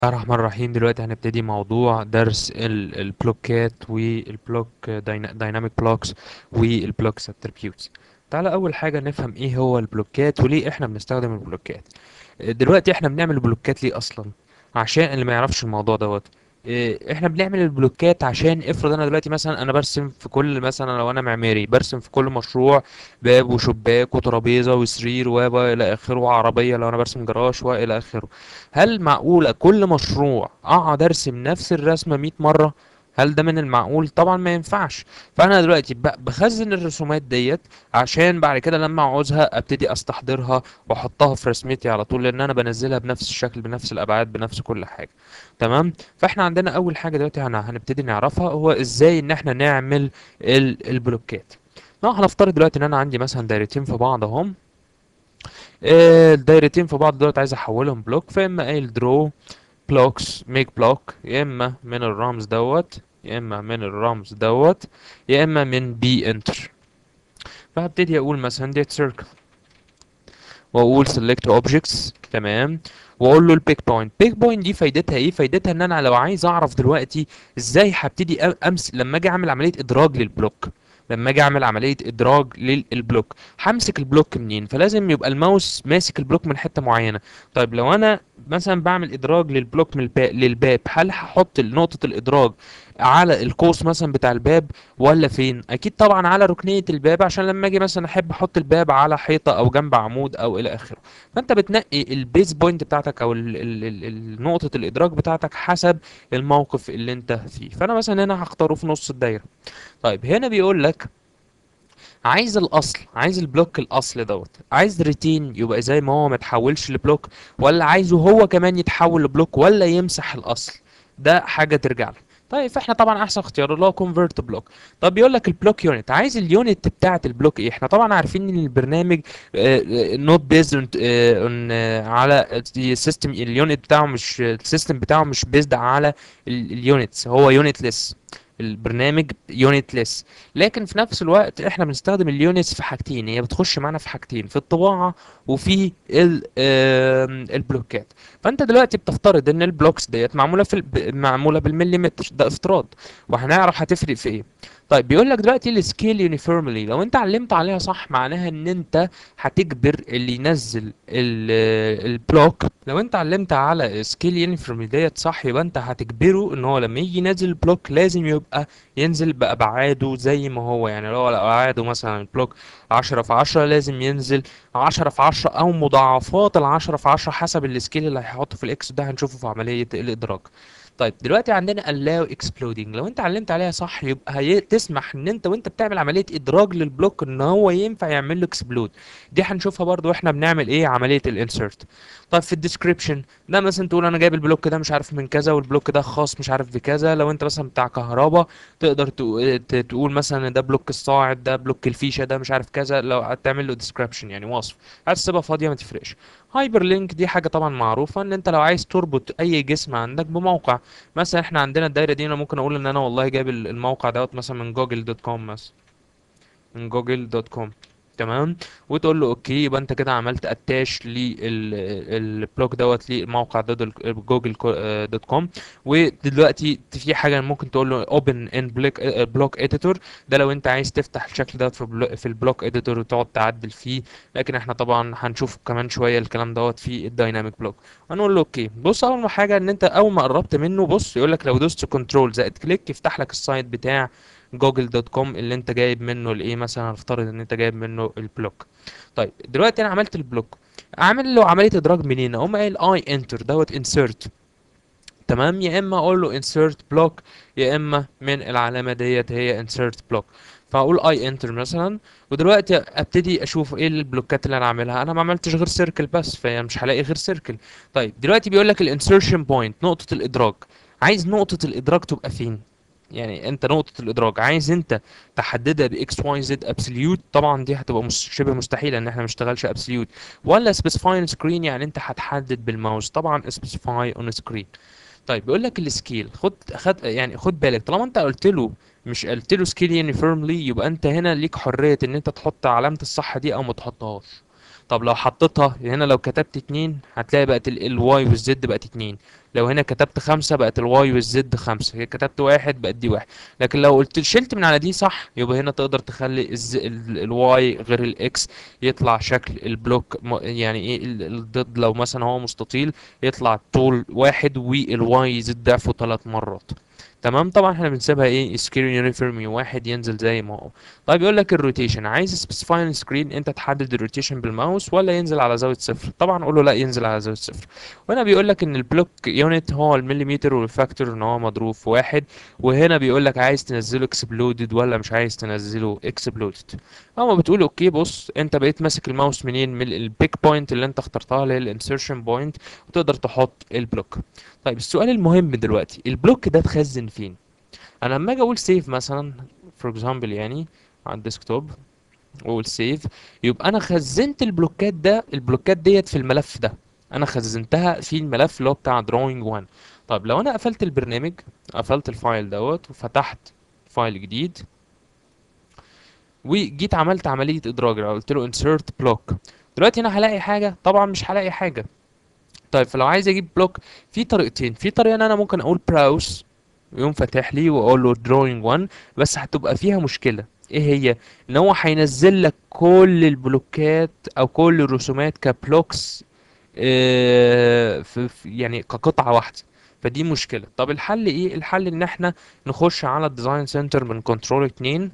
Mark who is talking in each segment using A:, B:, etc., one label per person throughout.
A: الله الرحمن الرحيم دلوقتي هنبتدي موضوع درس ال- البلوكات والبلوك دايناميك بلوكس والبلوكس اتريبيوتس تعالى اول حاجه نفهم ايه هو البلوكات وليه احنا بنستخدم البلوكات دلوقتي احنا بنعمل البلوكات ليه اصلا عشان اللي ما يعرفش الموضوع دوت إيه، احنا بنعمل البلوكات عشان افرض انا دلوقتي مثلا انا برسم في كل مثلا لو انا معماري برسم في كل مشروع باب وشباك وترابيزه وسرير و الى اخره وعربيه لو انا برسم جراج والى اخره هل معقولة كل مشروع اقعد ارسم نفس الرسمة 100 مرة هل ده من المعقول طبعا ما ينفعش فانا دلوقتي ب- بخزن الرسومات ديت عشان بعد كده لما اعوزها ابتدي استحضرها واحطها في رسمتي على طول لان انا بنزلها بنفس الشكل بنفس الابعاد بنفس كل حاجة تمام فاحنا عندنا اول حاجة دلوقتي هن- هنبتدي نعرفها هو ازاي ان احنا نعمل ال- البلوكات لا هنفترض دلوقتي ان انا عندي مثلا دايرتين في بعض اهم آه، الدايرتين في بعض دلوقتي عايز احولهم بلوك فاما قايل درو بلوكس ميك بلوك يا اما من الرمز دوت يا اما من الرمز دوت يا اما من بي انتر فهبتدي اقول مثلا ديت سيركل واقول select objects تمام واقول له البيك بوينت بيك بوينت دي فايدتها ايه فايدتها ان انا لو عايز اعرف دلوقتي ازاي هبتدي أ- امس لما اجي اعمل عمليه ادراج للبلوك لما اجي اعمل عمليه ادراج للبلوك همسك البلوك منين فلازم يبقى الماوس ماسك البلوك من حته معينه طيب لو انا مثلا بعمل ادراج للبلوك من الباب للباب هل هحط نقطه الادراج على القوس مثلا بتاع الباب ولا فين اكيد طبعا على ركنيه الباب عشان لما اجي مثلا احب احط الباب على حيطه او جنب عمود او الى اخره فانت بتنقي البيز بوينت بتاعتك او ال ال ال ال- نقطه الادراج بتاعتك حسب الموقف اللي انت فيه فانا مثلا هنا هختاره في نص الدايره طيب هنا بيقول لك عايز الاصل عايز البلوك الاصل دوت عايز ريتين يبقى زي ما هو ما تحولش لبلوك ولا عايزه هو كمان يتحول لبلوك ولا يمسح الاصل ده حاجه ترجع لك طيب فاحنا طبعا احسن اختيار اللي هو كونفرت بلوك طب بيقول لك البلوك يونت عايز اليونت بتاعه البلوك ايه احنا طبعا عارفين ان البرنامج نوت بيزد اون على السيستم اليونت بتاعه مش السيستم بتاعه مش بيزد على اليونتس هو يونتلس البرنامج يونتلس لكن في نفس الوقت احنا بنستخدم اليونتس في حاجتين هي بتخش معانا في حاجتين في الطباعة وفي ال- آم، البلوكات فانت دلوقتي بتفترض ان البلوكس ديت معمولة في الب... معمولة بالمليمتر ده افتراض وهنعرف هتفرق في ايه طيب بيقول لك دلوقتي السكيل يونيفورملي لو انت علمت عليها صح معناها ان انت هتجبر اللي ينزل ال- البلوك لو انت علمت على سكيل يونيفورملي ديت صح يبقى انت هتجبره ان هو لما يجي ينزل البلوك لازم يبقى ينزل بأبعاده زي ما هو يعني لو لو أبعاده مثلا البلوك عشرة في عشرة لازم ينزل عشرة في عشرة أو مضاعفات العشرة في عشرة حسب السكيل اللي هيحطه في الإكس ده هنشوفه في عملية الإدراج طيب دلوقتي عندنا allow exploding لو انت علمت عليها صح يبقى هي تسمح ان انت وانت بتعمل عملية ادراج للبلوك ان هو ينفع يعمل له اكسبلود دي هنشوفها برضو واحنا بنعمل ايه عملية الانسرت طيب في الديسكريبشن ده مثلا تقول انا جايب البلوك ده مش عارف من كذا والبلوك ده خاص مش عارف بكذا لو انت مثلا بتاع كهرباء تقدر تقو- ت- تقول مثلا ده بلوك الصاعد ده بلوك الفيشه ده مش عارف كذا لو هتعمل له ديسكريبشن يعني وصف عايز تسيبها فاضيه ما تفرقش هايبر لينك دي حاجه طبعا معروفه ان انت لو عايز تربط اي جسم عندك بموقع مثلا احنا عندنا الدايره دي انا ممكن اقول ان انا والله جايب ال- الموقع دوت مثلا من جوجل دوت كوم مثلا من جوجل دوت كوم تمام وتقول له اوكي يبقى انت كده عملت اتاش للبلوك دوت للموقع ده دول- جوجل كو- آه، دوت كوم ودلوقتي في حاجه ممكن تقول له اوبن ان بلوك بلوك اديتور ده لو انت عايز تفتح الشكل دوت في بلو- في البلوك اديتور وتقعد تعدل فيه لكن احنا طبعا هنشوف كمان شويه الكلام دوت في الدايناميك بلوك هنقول له اوكي بص اول ما حاجه ان انت اول ما قربت منه بص يقول لك لو دوست كنترول زائد كليك يفتح لك السايت بتاع جوجل دوت كوم اللي انت جايب منه الايه مثلا هنفترض ان انت جايب منه البلوك طيب دلوقتي انا عملت البلوك اعمل له عمليه ادراج منين اقوم قايل اي انتر دوت انسرت تمام يا اما اقول له insert block يا اما من العلامه ديت هي insert block فاقول اي انتر مثلا ودلوقتي ابتدي اشوف ايه البلوكات اللي انا عاملها انا ما عملتش غير سيركل بس فمش هلاقي غير سيركل طيب دلوقتي بيقول لك الانسرشن بوينت نقطه الادراج عايز نقطه الادراج تبقى فين يعني انت نقطة الادراج عايز انت تحددها باكس واي زد ابسوليوت طبعا دي هتبقى مس- شبه مستحيلة ان احنا ما نشتغلش ابسوليوت ولا سبيسيفاي سكرين يعني انت هتحدد بالماوس طبعا سبيسيفاي اون سكرين طيب بيقول لك السكيل خد خد يعني خد بالك طالما انت قلت له مش قلت له سكيل يونيفورملي يبقى انت هنا ليك حرية ان انت تحط علامة الصح دي او ما تحطهاش طب لو حطيتها هنا لو كتبت اتنين هتلاقي بقت الواي والزد بقت اتنين لو هنا كتبت خمسة بقت الواي والزد خمسة هي كتبت واحد بقت دي واحد لكن لو قلت شلت من على دي صح يبقى هنا تقدر تخلي الز... ال- الواي غير الاكس يطلع شكل البلوك م- يعني ايه ال- الضد لو مثلا هو مستطيل يطلع طول واحد والواي يزيد ضعفه ثلاث مرات تمام طبعا احنا بنسيبها ايه سكرين يونيفورم واحد ينزل زي ما هو طيب يقول لك الروتيشن عايز سبيسيفاي السكرين انت تحدد الروتيشن بالماوس ولا ينزل على زاويه صفر طبعا قول له لا ينزل على زاويه صفر وهنا بيقول لك ان البلوك يونت هو المليمتر والفاكتور ان هو مضروب في واحد وهنا بيقول لك عايز تنزله اكسبلودد ولا مش عايز تنزله اكسبلودد اما بتقول اوكي بص انت بقيت ماسك الماوس منين من البيك بوينت اللي انت اخترتها اللي هي الانسرشن بوينت وتقدر تحط البلوك طيب السؤال المهم دلوقتي البلوك ده اتخزن فين انا لما اجي اقول سيف مثلا فور اكزامبل يعني على الديسكتوب واقول سيف يبقى انا خزنت البلوكات ده البلوكات ديت في الملف ده انا خزنتها في الملف اللي هو بتاع دروينج 1 طيب لو انا قفلت البرنامج قفلت الفايل دوت وفتحت فايل جديد وجيت عملت عملية ادراج قلت له insert block دلوقتي انا هلاقي حاجة طبعا مش هلاقي حاجة طيب فلو عايز اجيب بلوك في طريقتين في طريقة ان انا ممكن اقول براوس يقوم فاتح لي واقول له drawing 1 بس هتبقى فيها مشكلة ايه هي ان هو هينزل لك كل البلوكات او كل الرسومات كبلوكس آه، في في- يعني كقطعة واحدة فدي مشكلة طب الحل ايه الحل ان احنا نخش على الديزاين سنتر من كنترول 2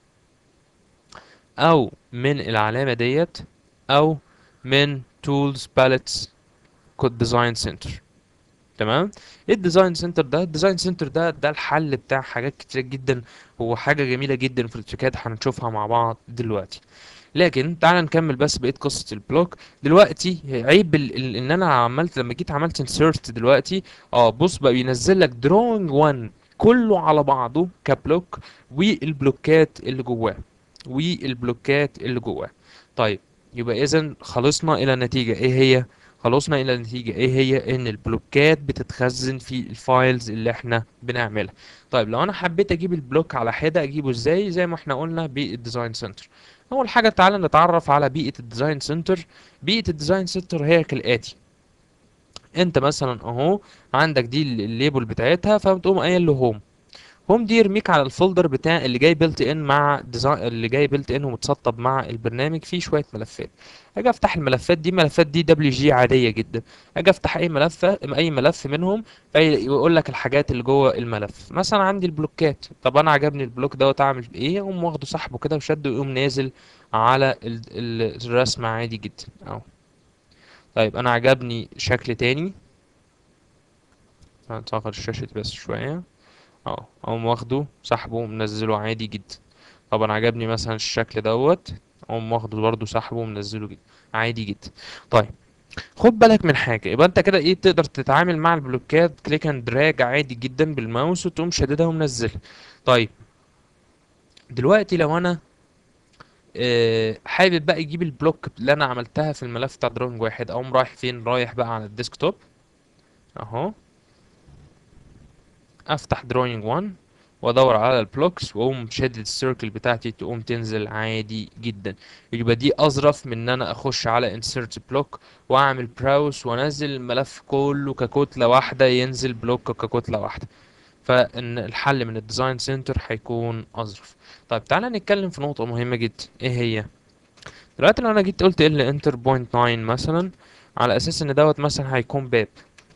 A: او من العلامة ديت او من tools palettes كود ديزاين سنتر تمام ايه الديزاين سنتر ده الديزاين سنتر ده ده الحل بتاع حاجات كتير جدا هو حاجة جميلة جدا في الاتوكاد هنشوفها مع بعض دلوقتي لكن تعال نكمل بس بقية قصة البلوك دلوقتي عيب ال ال ان انا عملت لما جيت عملت انسيرت دلوقتي اه بص بقى بينزل لك دروينج 1 كله على بعضه كبلوك والبلوكات اللي جواه والبلوكات اللي جواه طيب يبقى اذا خلصنا الى نتيجة ايه هي خلصنا الى نتيجة ايه هي ان البلوكات بتتخزن في الفايلز اللي احنا بنعملها طيب لو انا حبيت اجيب البلوك على حدة اجيبه ازاي زي ما احنا قلنا بالديزاين سنتر اول حاجة تعالى نتعرف على بيئة الديزاين سنتر بيئة الديزاين سنتر هي كالاتي انت مثلا اهو عندك دي ال- الليبل بتاعتها فبتقوم قايل له هوم هوم دي يرميك على الفولدر بتاع اللي جاي بيلت ان مع ديزاين اللي جاي بيلت ان ومتسطب مع البرنامج فيه شويه ملفات اجي افتح الملفات دي ملفات دي دبليو جي عاديه جدا اجي افتح اي ملف اي ملف منهم يقول لك الحاجات اللي جوه الملف مثلا عندي البلوكات طب انا عجبني البلوك دوت اعمل ايه اقوم واخده سحبه كده وشده ويقوم نازل على ال- ال- الرسمه عادي جدا اهو طيب انا عجبني شكل تاني هنصغر الشاشه بس شويه اه اقوم واخده سحبه ومنزله عادي جدا طبعا عجبني مثلا الشكل دوت اقوم واخده برضه سحبه ومنزله جدا عادي جدا طيب خد بالك من حاجه يبقى انت كده ايه تقدر تتعامل مع البلوكات كليك اند دراج عادي جدا بالماوس وتقوم شاددها ومنزلها طيب دلوقتي لو انا آه، حابب بقى يجيب البلوك اللي انا عملتها في الملف بتاع دروينج واحد اقوم رايح فين رايح بقى على الديسكتوب اهو افتح دروينج 1 وادور على البلوكس واقوم شادد السيركل بتاعتي تقوم تنزل عادي جدا يبقى دي اظرف من ان انا اخش على insert block واعمل براوس وانزل الملف كله ككتله واحده ينزل بلوك ككتله واحده فان الحل من الديزاين سنتر هيكون اظرف طيب تعالى نتكلم في نقطه مهمه جدا ايه هي دلوقتي لو انا جيت قلت ال انتر بوينت 9 مثلا على اساس ان دوت مثلا هيكون باب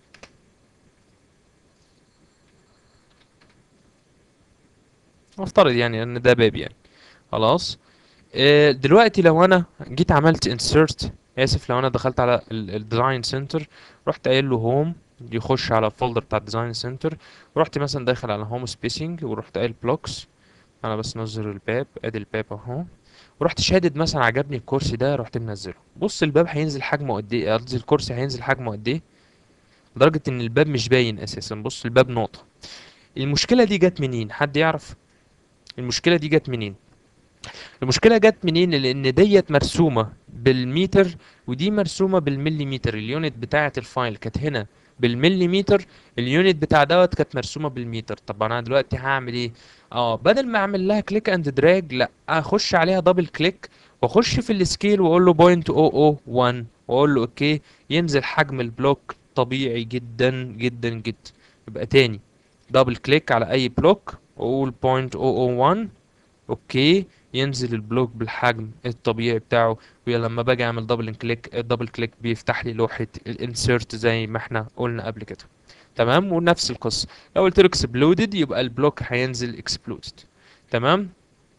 A: نفترض يعني ان ده باب يعني خلاص آه، دلوقتي لو انا جيت عملت insert اسف لو انا دخلت على الديزاين سنتر رحت قايل له هوم يخش على الفولدر بتاع الديزاين سنتر ورحت مثلا داخل على هوم سبيسنج ورحت قايل بلوكس انا بس نظر الباب ادي الباب اهو ورحت شادد مثلا عجبني الكرسي ده رحت منزله بص الباب هينزل حجمه قد ايه قصدي الكرسي هينزل حجمه قد ايه لدرجة ان الباب مش باين اساسا بص الباب نقطة المشكلة دي جت منين حد يعرف المشكلة دي جت منين المشكلة جت منين لأن ديت مرسومة بالمتر ودي مرسومة بالمليمتر اليونت بتاعة الفايل كانت هنا بالمليمتر اليونت بتاع دوت كانت مرسومة بالمتر طب أنا دلوقتي هعمل إيه؟ اه بدل ما أعمل لها كليك أند دراج لأ أخش عليها دبل كليك واخش في السكيل واقول له 0.001 واقول له اوكي ينزل حجم البلوك طبيعي جدا جدا جدا يبقى تاني دبل كليك على اي بلوك واقول 0.001 اوكي ينزل البلوك بالحجم الطبيعي بتاعه ولما باجي اعمل دبل كليك الدبل كليك بيفتح لي لوحة الانسيرت زي ما احنا قلنا قبل كده تمام ونفس القصة لو قلت له اكسبلودد يبقى البلوك هينزل اكسبلودد تمام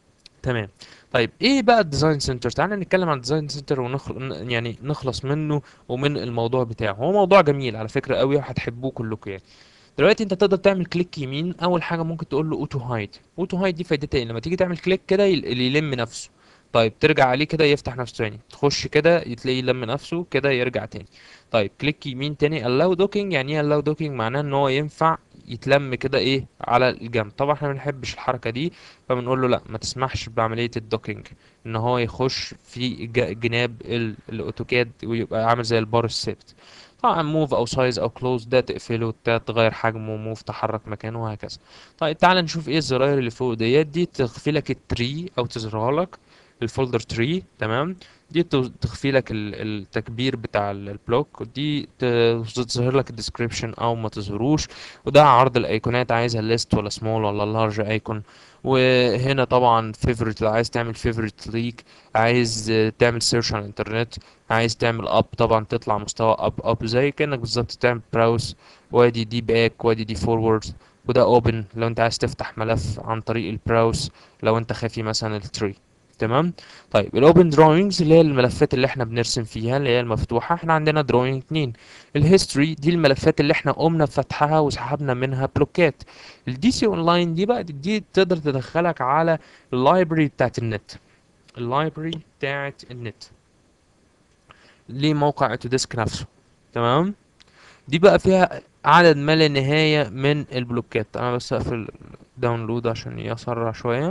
A: تمام طيب ايه بقى الديزاين سنتر تعالى نتكلم عن الديزاين سنتر ونخل... يعني نخلص منه ومن الموضوع بتاعه هو موضوع جميل على فكرة قوي وهتحبوه كلكم يعني دلوقتي انت تقدر تعمل كليك يمين اول حاجه ممكن تقول له اوتو هايد اوتو هايد دي فايدتها ايه لما تيجي تعمل كليك كده يل- يلم نفسه طيب ترجع عليه كده يفتح نفسه تاني تخش كده تلاقيه يلم نفسه كده يرجع تاني طيب كليك يمين تاني allow docking يعني ايه allow docking معناه ان هو ينفع يتلم كده ايه على الجنب طبعا احنا ما بنحبش الحركه دي فبنقول له لا ما تسمحش بعمليه الدوكينج ان هو يخش في ج- جناب ال- الاوتوكاد ويبقى عامل زي البار الثابت طبعا موف او سايز او كلوز ده تقفله ده تغير حجمه موف تحرك مكانه وهكذا طيب تعال نشوف ايه الزراير اللي فوق ديت دي تخفي لك التري او تظهرها لك الفولدر تري تمام دي تو- تخفي لك ال- التكبير بتاع ال- البلوك ودي ت- تظهر لك الديسكريبشن او ما تظهروش وده عرض الايقونات عايزها ليست ولا سمول ولا لارج ايكون وهنا طبعا فيفورت لو عايز تعمل فيفورت ليك عايز آه، تعمل سيرش على الانترنت عايز تعمل اب طبعا تطلع مستوى اب اب زي كانك بالظبط تعمل براوس وادي دي باك وادي دي فورورد وده اوبن لو انت عايز تفتح ملف عن طريق البراوس لو انت خافي مثلا التري تمام طيب الاوبن دروينجز اللي هي الملفات اللي احنا بنرسم فيها اللي هي المفتوحه احنا عندنا دروينج اتنين الهيستوري دي الملفات اللي احنا قمنا بفتحها وسحبنا منها بلوكات الدي سي اونلاين دي بقى دي تقدر تدخلك على اللايبرري بتاعت النت اللايبرري بتاعت النت ليه موقع اوتوديسك نفسه تمام دي بقى فيها عدد ما لا نهاية من البلوكات انا بس اقفل داونلود عشان يسرع شوية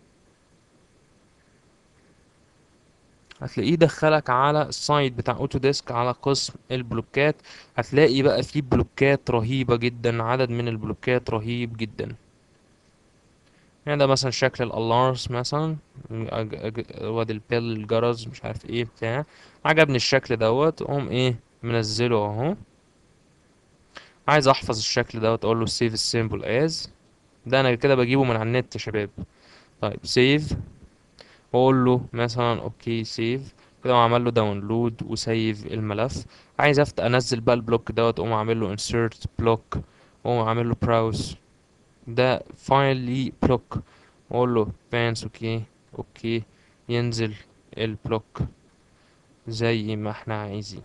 A: هتلاقيه دخلك على السايت بتاع اوتوديسك على قسم البلوكات هتلاقي بقى فيه بلوكات رهيبة جدا عدد من البلوكات رهيب جدا يعني ده مثلا شكل الالارز مثلا أج- أج- وادي البيل الجرس مش عارف ايه بتاع عجبني الشكل دوت اقوم ايه منزله اهو عايز احفظ الشكل دوت اقول له سيف السيمبل از ده انا كده بجيبه من على النت يا شباب طيب سيف واقول له مثلا اوكي سيف كده عمل له داونلود وسيف الملف عايز افتح انزل بقى البلوك دوت اقوم اعمل له انسيرت بلوك واقوم اعمل له براوس ده فايل لي بلوك واقول له بانس اوكي اوكي ينزل البلوك زي ما احنا عايزين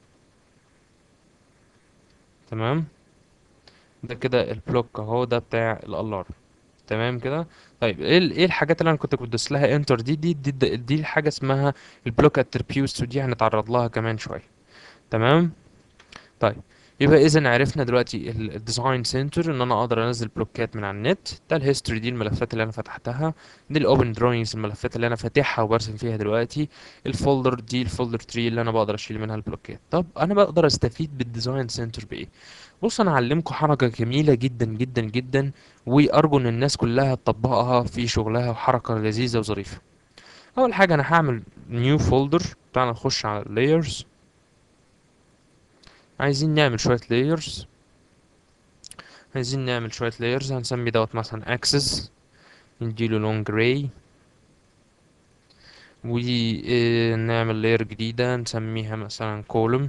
A: تمام ده كده البلوك اهو ده بتاع الالارم تمام كده طيب ايه ال- ايه الحاجات اللي انا كنت بدوس لها انتر دي دي دي, دي, دي حاجه اسمها البلوك اتريبيوتس ودي هنتعرض لها كمان شويه تمام طيب يبقى اذا عرفنا دلوقتي الديزاين سنتر ان انا اقدر انزل بلوكات من على النت ده الهيستوري دي الملفات اللي انا فتحتها دي الاوبن دروينجز الملفات اللي انا فاتحها وبرسم فيها دلوقتي الفولدر دي الفولدر تري اللي انا بقدر اشيل منها البلوكات طب انا بقدر استفيد بالديزاين سنتر بايه بص انا هعلمكم حركه جميله جدا جدا جدا وارجو ان الناس كلها تطبقها في شغلها وحركه لذيذه وظريفه اول حاجه انا هعمل نيو فولدر تعال نخش على layers عايزين نعمل شويه layers عايزين نعمل شويه layers هنسمي دوت مثلا axis نديله لون جراي ونعمل layer جديده نسميها مثلا column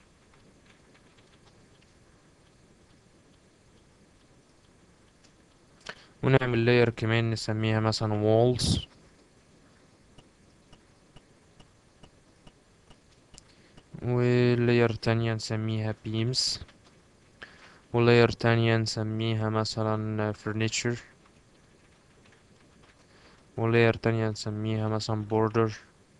A: ونعمل layer كمان نسميها مثلا walls ولاير تانية نسميها beams ولاير تانية نسميها مثلا furniture ولاير تانية نسميها مثلا border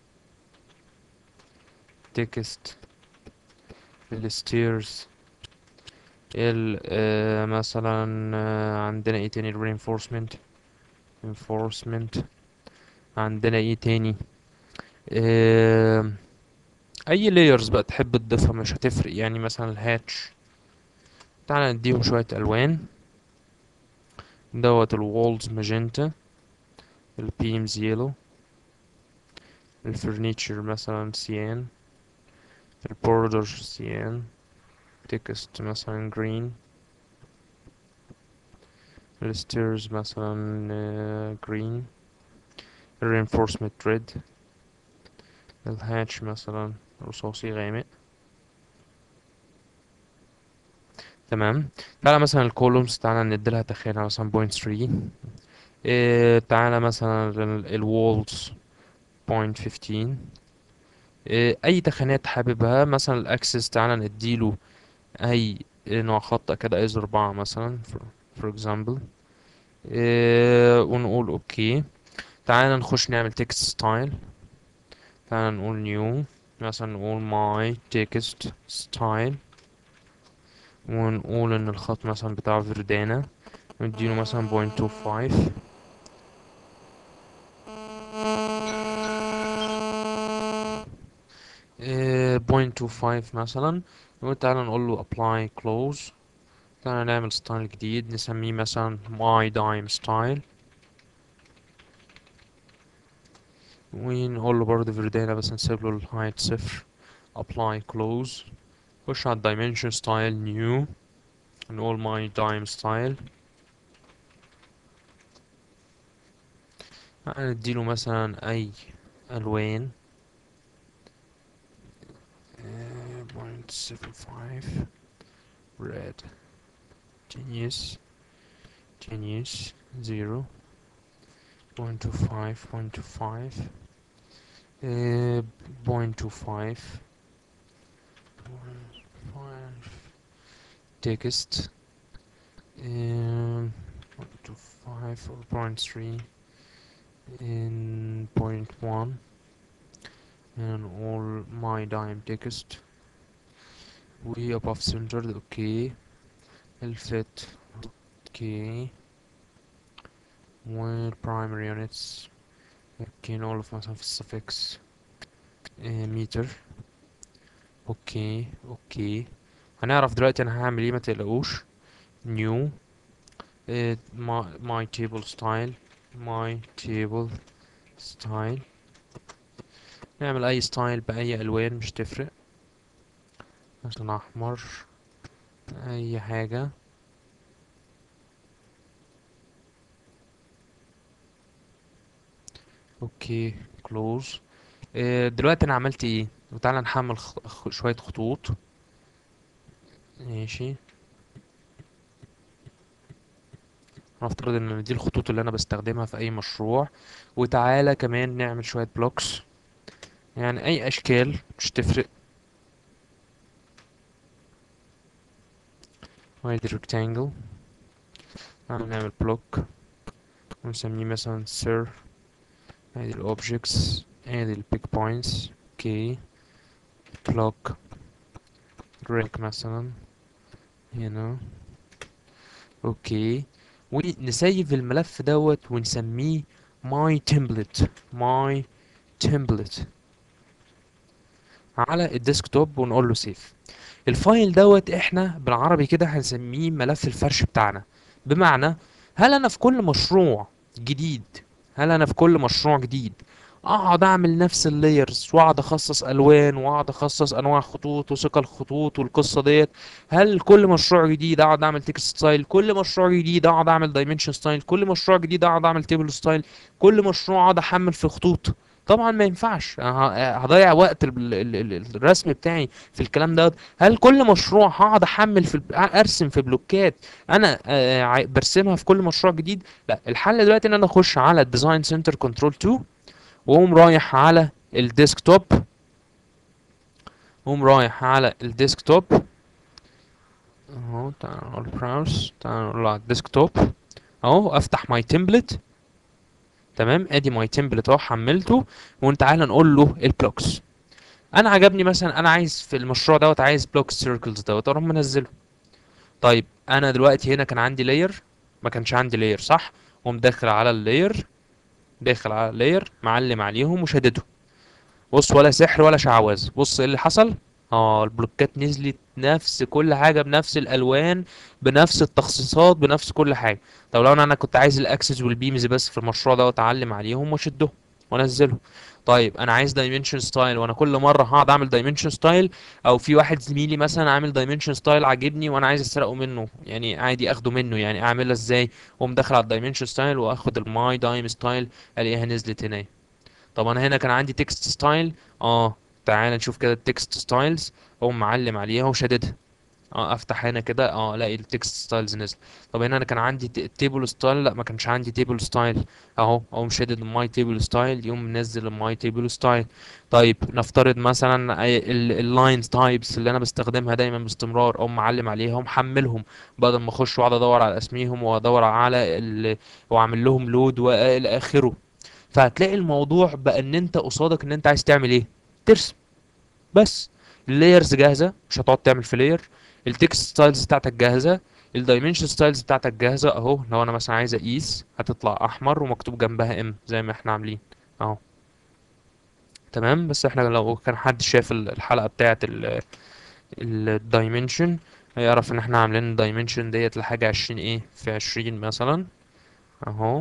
A: text الستيرز ال آه، مثلا آه، عندنا ايه تاني ال reinforcement reinforcement عندنا ايه تاني آه، اي layers بقى تحب تضيفها مش هتفرق يعني مثلا الهاتش تعالى نديهم شوية الوان دوت الوالز ماجنتا البيمز يلو الفرنيتشر مثلا سيان البوردر سيان تكست مثلا green الستيرز مثلا آه، green reinforcement red الهاتش مثلا رصاصي غامق تمام تعالى مثلا الكولومز تعالى نديلها تخانة مثلا بوينت ثري إيه تعالى مثلا الوولز بوينت فيفتين إيه أي تخانات حاببها مثلا الأكسس تعالى نديله أي نوع خط كده ايز أربعة مثلا for, for example إيه ونقول أوكي تعالى نخش نعمل تكست ستايل تعالى نقول نيو مثلا نقول my text style ونقول ان الخط مثلا بتاع فيردانا نديله مثلا بوينت تو فايف بوينت تو فايف مثلا وتعالى نقول له apply close تعالى نعمل ستايل جديد نسميه مثلا my dime style ونقول له برضه فيردانا بس نسيب له الهايت صفر apply close خش على dimension style new نقول my dime style نديله مثلا أي ألوان point seven five red genius genius zero point two five point two five uh, point two five point five text um, point two five or point three in point one and all my dime text we above centered okay الفت okay when primary units okay all of مثلا في السفكس متر اوكي اوكي هنعرف دلوقتي انا هعمل ايه ما تقلقوش new uh, my, my table style my table style نعمل اي ستايل باي الوان مش تفرق مثلا احمر اي حاجة اوكي كلوز دلوقتي انا عملت ايه وتعالى نحمل خ... خ- شوية خطوط ماشي هنفترض ان دي الخطوط اللي انا بستخدمها في اي مشروع وتعالى كمان نعمل شوية بلوكس يعني اي اشكال مش تفرق وادي rectangle تعالى نعمل بلوك ونسميه مثلا sir ادي الاوبجكتس ادي البيك بوينتس اوكي بلوك ريك مثلا هنا اوكي ونسيف الملف دوت ونسميه my template my template على الديسكتوب ونقول له سيف الفايل دوت احنا بالعربي كده هنسميه ملف الفرش بتاعنا بمعنى هل انا في كل مشروع جديد هل انا في كل مشروع جديد اقعد اعمل نفس اللايرز واقعد اخصص الوان واقعد اخصص انواع خطوط وثقل خطوط والقصه ديت هل كل مشروع جديد اقعد اعمل تكست ستايل كل مشروع جديد اقعد اعمل دايمنشن ستايل كل مشروع جديد اقعد اعمل تيبل ستايل كل مشروع اقعد احمل في خطوط طبعا ما ينفعش أنا ه- هضيع وقت ال- ال- ال- الرسم بتاعي في الكلام ده هل كل مشروع هقعد احمل في الب- ارسم في بلوكات انا آه، عاي- برسمها في كل مشروع جديد لا الحل دلوقتي ان انا اخش على الديزاين سنتر كنترول 2 واقوم رايح على الديسكتوب واقوم رايح على الديسكتوب اهو تعال نقول براوس تعال نقول على الديسكتوب اهو افتح ماي تمبلت تمام ادي ماي تمبلت اهو حملته وتعالى نقول له البلوكس انا عجبني مثلا انا عايز في المشروع دوت عايز بلوك سيركلز دوت اروح منزله طيب انا دلوقتي هنا كان عندي لاير ما كانش عندي لاير صح قوم داخل على اللاير داخل على اللاير معلم عليهم وشدده بص ولا سحر ولا شعوذه بص ايه اللي حصل اه البلوكات نزلت نفس كل حاجه بنفس الالوان بنفس التخصيصات بنفس كل حاجه طب لو انا انا كنت عايز الاكسس والبيمز بس في المشروع ده اتعلم عليهم واشدهم وانزله طيب انا عايز دايمنشن ستايل وانا كل مره هقعد اعمل دايمنشن ستايل او في واحد زميلي مثلا عامل دايمنشن ستايل عاجبني وانا عايز اسرقه منه يعني عادي اخده منه يعني اعملها ازاي اقوم داخل على الدايمنشن ستايل واخد الماي دايم ستايل الاقيها نزلت هنا طب انا هنا كان عندي تكست ستايل اه تعال نشوف كده التكست ستايلز اقوم معلم عليها وشاددها اه افتح هنا كده اه الاقي التكست ستايلز نزل طب هنا انا كان عندي تيبل ستايل لا ما كانش عندي تيبل ستايل اهو اقوم شادد الماي تيبل ستايل يقوم منزل الماي تيبل ستايل طيب نفترض مثلا اللاينز تايبس اللي انا بستخدمها دايما باستمرار اقوم معلم عليها ومحملهم بدل ما اخش واقعد ادور على اسميهم وادور على ال... واعمل لهم لود والى اخره فهتلاقي الموضوع بقى ان انت قصادك ان انت عايز تعمل ايه ترسم بس اللايرز جاهزه مش هتقعد تعمل في لاير التكست ستايلز بتاعتك جاهزه الدايمنشن ستايلز بتاعتك جاهزه اهو لو انا مثلا عايز اقيس هتطلع احمر ومكتوب جنبها ام زي ما احنا عاملين اهو تمام بس احنا لو كان حد شاف ال- الحلقه بتاعه الدايمنشن هيعرف ان احنا عاملين الدايمنشن ديت لحاجه عشرين ايه في عشرين مثلا اهو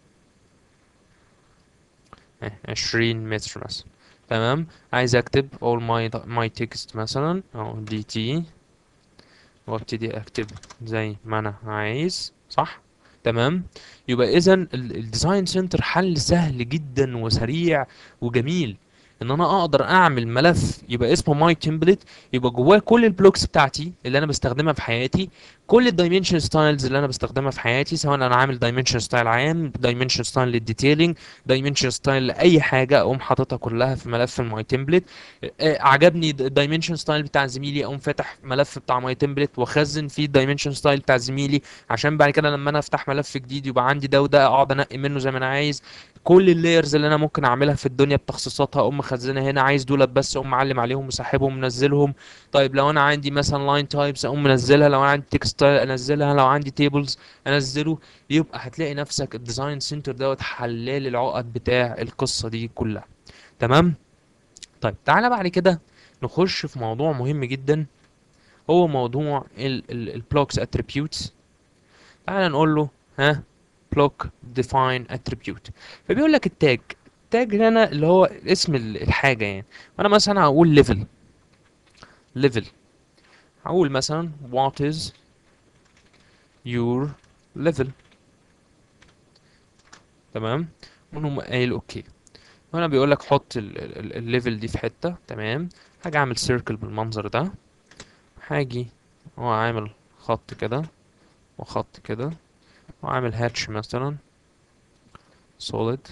A: اه، عشرين متر مثلا تمام عايز اكتب all my my text مثلا اهو دي تي وابتدي اكتب زي ما انا عايز صح تمام يبقى اذا الديزاين سنتر حل سهل جدا وسريع وجميل ان انا اقدر اعمل ملف يبقى اسمه ماي تمبلت يبقى جواه كل البلوكس بتاعتي اللي انا بستخدمها في حياتي كل الدايمنشن ستايلز اللي انا بستخدمها في حياتي سواء انا عامل دايمنشن ستايل عام دايمنشن ستايل للديتيلنج دايمنشن ستايل لاي حاجه اقوم حاططها كلها في ملف الماي تمبلت آه، عجبني الدايمنشن ستايل بتاع زميلي اقوم فاتح ملف بتاع ماي تمبلت واخزن فيه الدايمنشن ستايل بتاع زميلي عشان بعد كده لما انا افتح ملف جديد يبقى عندي ده وده اقعد انقي منه زي ما انا عايز كل اللايرز اللي انا ممكن اعملها في الدنيا بتخصيصاتها اقوم مخزنها هنا عايز دولت بس اقوم معلم عليهم وسحبهم منزلهم طيب لو انا عندي مثلا لاين تايبس اقوم منزلها لو انا عندي تكست انزلها لو عندي تيبلز انزله يبقى هتلاقي نفسك الديزاين سنتر دوت حلال العقد بتاع القصه دي كلها تمام طيب تعالى بعد كده نخش في موضوع مهم جدا هو موضوع البلوكس اتريبيوتس تعالى نقول له ها بلوك ديفاين اتريبيوت فبيقول لك التاج التاج هنا اللي هو اسم ال- الحاجه يعني انا مثلا هقول ليفل ليفل هقول مثلا what is your level تمام ونقوم قايل اوكي هنا بيقول لك حط الليفل دي في حته تمام هاجي اعمل سيركل بالمنظر ده هاجي هو عامل خط كده وخط كده وعامل هاتش مثلا solid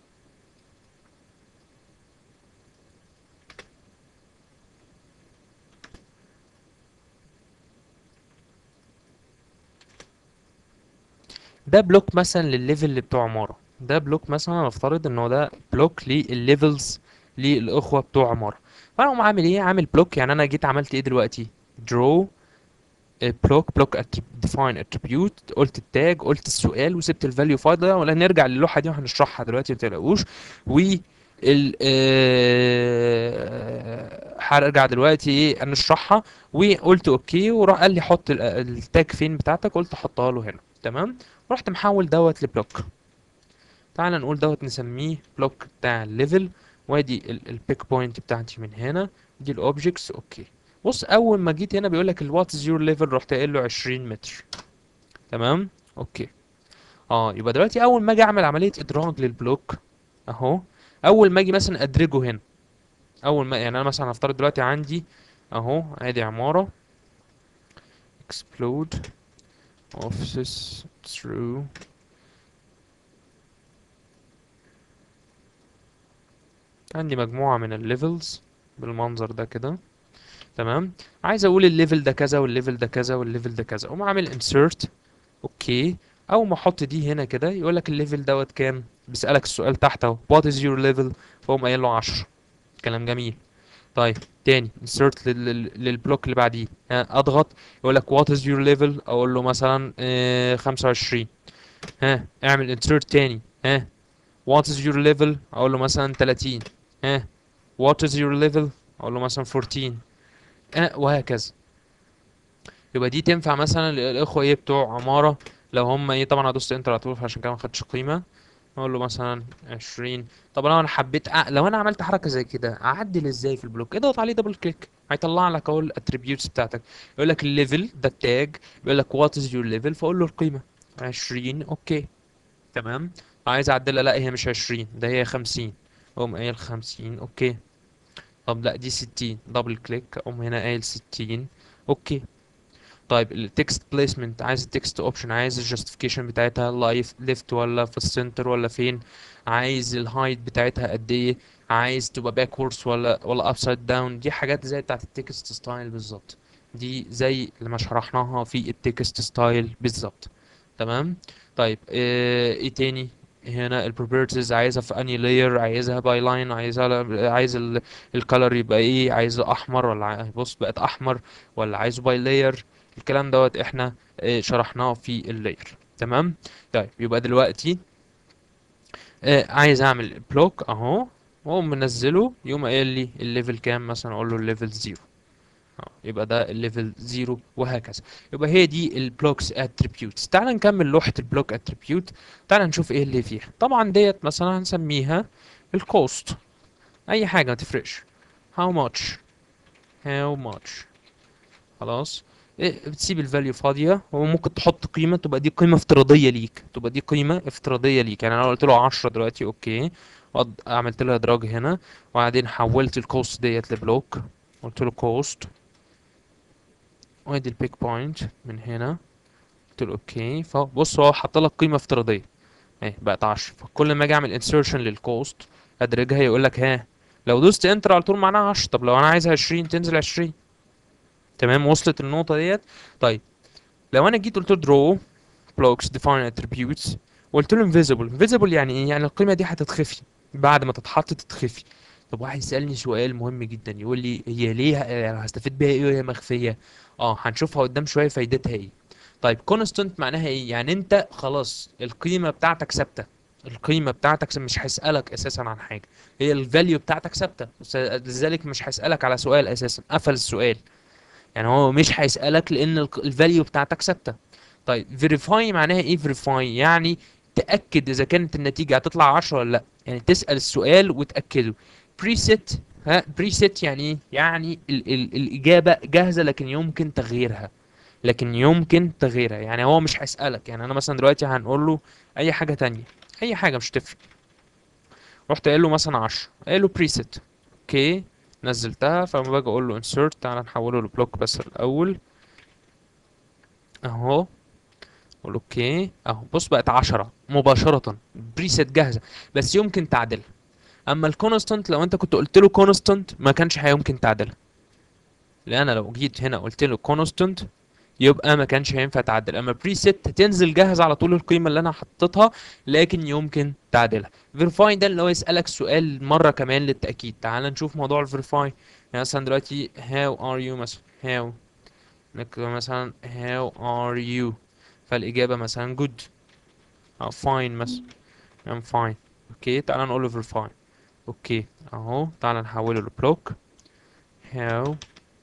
A: ده بلوك مثلا للليفل اللي بتوع عمارة ده بلوك مثلا نفترض ان هو ده بلوك للليفلز للاخوة بتوع عمارة فانا اقوم عامل ايه عامل بلوك يعني انا جيت عملت ايه دلوقتي draw بلوك بلوك define attribute قلت التاج قلت السؤال وسبت الفاليو فاضيه ولا نرجع للوحه دي وهنشرحها دلوقتي ما تقلقوش و ال آه، هرجع دلوقتي ايه نشرحها وقلت اوكي وراح قال لي حط ال- التاج فين بتاعتك قلت حطها له هنا تمام رحت محول دوت لبلوك تعال نقول دوت نسميه بلوك بتاع الليفل وادي البيك بوينت بتاعتي من هنا دي الاوبجكتس اوكي بص اول ما جيت هنا بيقول لك الوات از يور ليفل رحت قايل له 20 متر تمام اوكي اه يبقى دلوقتي اول ما اجي اعمل عمليه ادراج للبلوك اهو اول ما اجي مثلا ادرجه هنا اول ما يعني انا مثلا هفترض دلوقتي عندي اهو ادي عماره explode offices through عندي مجموعه من الليفلز بالمنظر ده كده تمام عايز اقول الليفل ده كذا والليفل ده كذا والليفل ده كذا اقوم عامل insert اوكي او ما احط دي هنا كده يقول لك الليفل دوت كام بيسالك السؤال تحت اهو what is your level فاقوم قايل له 10 كلام جميل طيب تاني insert لل- لل- للبلوك اللي بعديه ها اضغط يقول لك what is your level اقول له مثلا آه 25 ها اعمل insert تاني ها what is your level اقول له مثلا 30 ها what is your level اقول له مثلا 14 آه وهكذا يبقى دي تنفع مثلا للاخوه ايه بتوع عماره لو هم ايه طبعا هدوس انتر على طول عشان كده ما خدش قيمه اقول له مثلا 20 طب لو انا حبيت أ... لو انا عملت حركه زي كده اعدل ازاي في البلوك اضغط عليه دبل كليك هيطلع لك اهو الاتريبيوتس بتاعتك يقول لك الليفل ده التاج يقول لك وات از يور ليفل فاقول له القيمه 20 اوكي تمام عايز اعدلها لا هي مش 20 ده هي 50 اقوم قايل 50 اوكي طب لا دي 60 دبل كليك اقوم هنا قايل 60 اوكي طيب التكست بليسمنت عايز التكست اوبشن عايز الجاستيفيكيشن بتاعتها لايف ليفت ولا في السنتر ولا فين عايز الهايت بتاعتها قد ايه عايز تبقى باكوردز ولا ولا ابسايد داون دي حاجات زي بتاعت التكست ستايل بالظبط دي زي اللي ما شرحناها في التكست ستايل بالظبط تمام طيب ايه, إيه تاني هنا البروبرتيز عايزها في اني لاير عايزها باي لاين عايزها عايز الكالر يبقى ايه عايزه احمر ولا عاي- بص بقت احمر ولا عايزه باي لاير الكلام دوت احنا آه، شرحناه في اللاير تمام طيب يبقى دلوقتي آه، عايز اعمل بلوك اهو واقوم منزله يقوم قايل لي الليفل كام مثلا اقول له الليفل زيرو اه يبقى ده الليفل زيرو وهكذا يبقى هي دي البلوكس اتريبيوتس تعال نكمل لوحة البلوك اتريبيوت تعال نشوف ايه اللي فيها طبعا ديت مثلا هنسميها الكوست اي حاجة ما تفرقش how much how much خلاص إيه بتسيب الفاليو فاضية وممكن تحط قيمة تبقى دي قيمة افتراضية ليك تبقى دي قيمة افتراضية ليك يعني انا لو قلت له 10 دلوقتي اوكي وأض- عملت له ادراج هنا وبعدين حولت الكوست ديت لبلوك قلت له كوست وادي البيك بوينت من هنا قلت له اوكي فبص هو حط لك قيمة افتراضية اهي بقت 10 فكل ما اجي اعمل انسيرشن للكوست ادرجها يقول لك ها لو دوست انتر على طول معناها 10 طب لو انا عايزها 20 تنزل 20 تمام وصلت النقطة ديت طيب لو انا جيت قلت له draw blocks define attributes وقلت له invisible invisible يعني ايه يعني القيمة دي هتتخفي بعد ما تتحط تتخفي طب واحد يسألني سؤال مهم جدا يقول لي هي ليه يعني هستفيد بيها ايه وهي مخفية اه هنشوفها قدام شوية فايدتها ايه طيب constant معناها ايه يعني انت خلاص القيمة بتاعتك ثابتة القيمة بتاعتك مش هيسألك اساسا عن حاجة هي الفاليو بتاعتك ثابتة س- لذلك مش هيسألك على سؤال اساسا قفل السؤال يعني هو مش هيسألك لأن الفاليو بتاعتك ثابتة طيب verify معناها ايه verify يعني تأكد إذا كانت النتيجة هتطلع 10 ولا لأ يعني تسأل السؤال وتأكده preset ها preset يعني ايه يعني ال ال الإجابة جاهزة لكن يمكن تغييرها لكن يمكن تغييرها يعني هو مش هيسألك يعني أنا مثلا دلوقتي هنقول له أي حاجة تانية أي حاجة مش تفرق رحت قايل له مثلا 10 قايل له preset اوكي نزلتها فلما باجي اقول له insert تعالى نحوله لبلوك بس الاول اهو اقول اوكي اهو بص بقت 10 مباشرة بريسيت جاهزة بس يمكن تعدلها اما الكونستانت لو انت كنت قلت له كونستانت ما كانش هيمكن تعدلها لان انا لو جيت هنا قلت له كونستانت يبقى ما كانش هينفع تعدل اما بريسيت تنزل جاهز على طول القيمه اللي انا حطيتها لكن يمكن تعدلها فيريفاي ده اللي هو يسالك سؤال مره كمان للتاكيد تعال نشوف موضوع الفيريفاي يعني مثلا دلوقتي how are you مثلا how نكتب مثلا how are you فالاجابه مثلا good او fine مثلا I'm fine اوكي تعال نقول له verify اوكي اهو تعال نحوله لبلوك how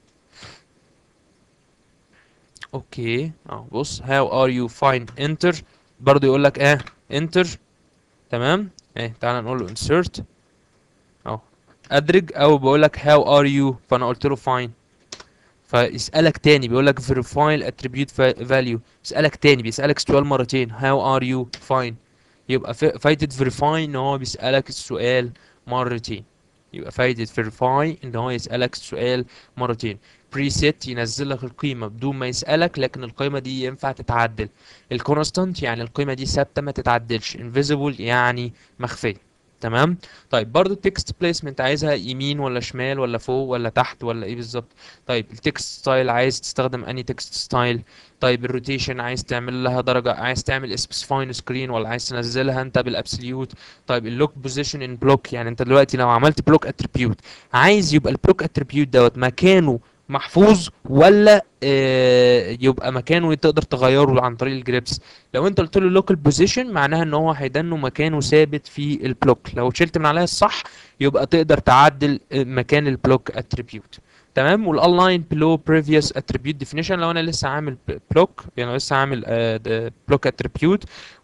A: اوكي اهو بص how are you fine enter برضو يقول لك اه enter تمام ايه تعال نقول له insert اهو ادرج او بقول لك how are you فانا قلت له fine فيسألك تاني بيقول لك verify attribute va- value يسألك تاني بيسألك سؤال مرتين how are you fine يبقى ف- فايدة verify ان هو بيسألك السؤال مرتين يبقى فايدة verify ان هو يسألك السؤال مرتين preset ينزل لك القيمة بدون ما يسألك لكن القيمة دي ينفع تتعدل الكونستانت يعني القيمة دي ثابتة ما تتعدلش invisible يعني مخفية تمام طيب برضو التكست بليسمنت عايزها يمين ولا شمال ولا فوق ولا تحت ولا ايه بالظبط طيب التكست ستايل عايز تستخدم اني تكست ستايل طيب الروتيشن عايز تعمل لها درجة عايز تعمل سبيسيفاين سكرين ولا عايز تنزلها انت بالابسوليوت طيب اللوك بوزيشن ان بلوك يعني انت دلوقتي لو عملت بلوك اتريبيوت عايز يبقى البلوك اتريبيوت دوت مكانه محفوظ ولا آه يبقى مكانه تقدر تغيره عن طريق الجريبس لو انت قلت له لوكال بوزيشن معناها ان هو هيدنه مكانه ثابت في البلوك لو شلت من عليها الصح يبقى تقدر تعدل آه، مكان البلوك اتريبيوت تمام والالاين بلو بريفيوس اتريبيوت ديفينيشن لو انا لسه عامل بلوك يعني لسه عامل بلوك اتريبيوت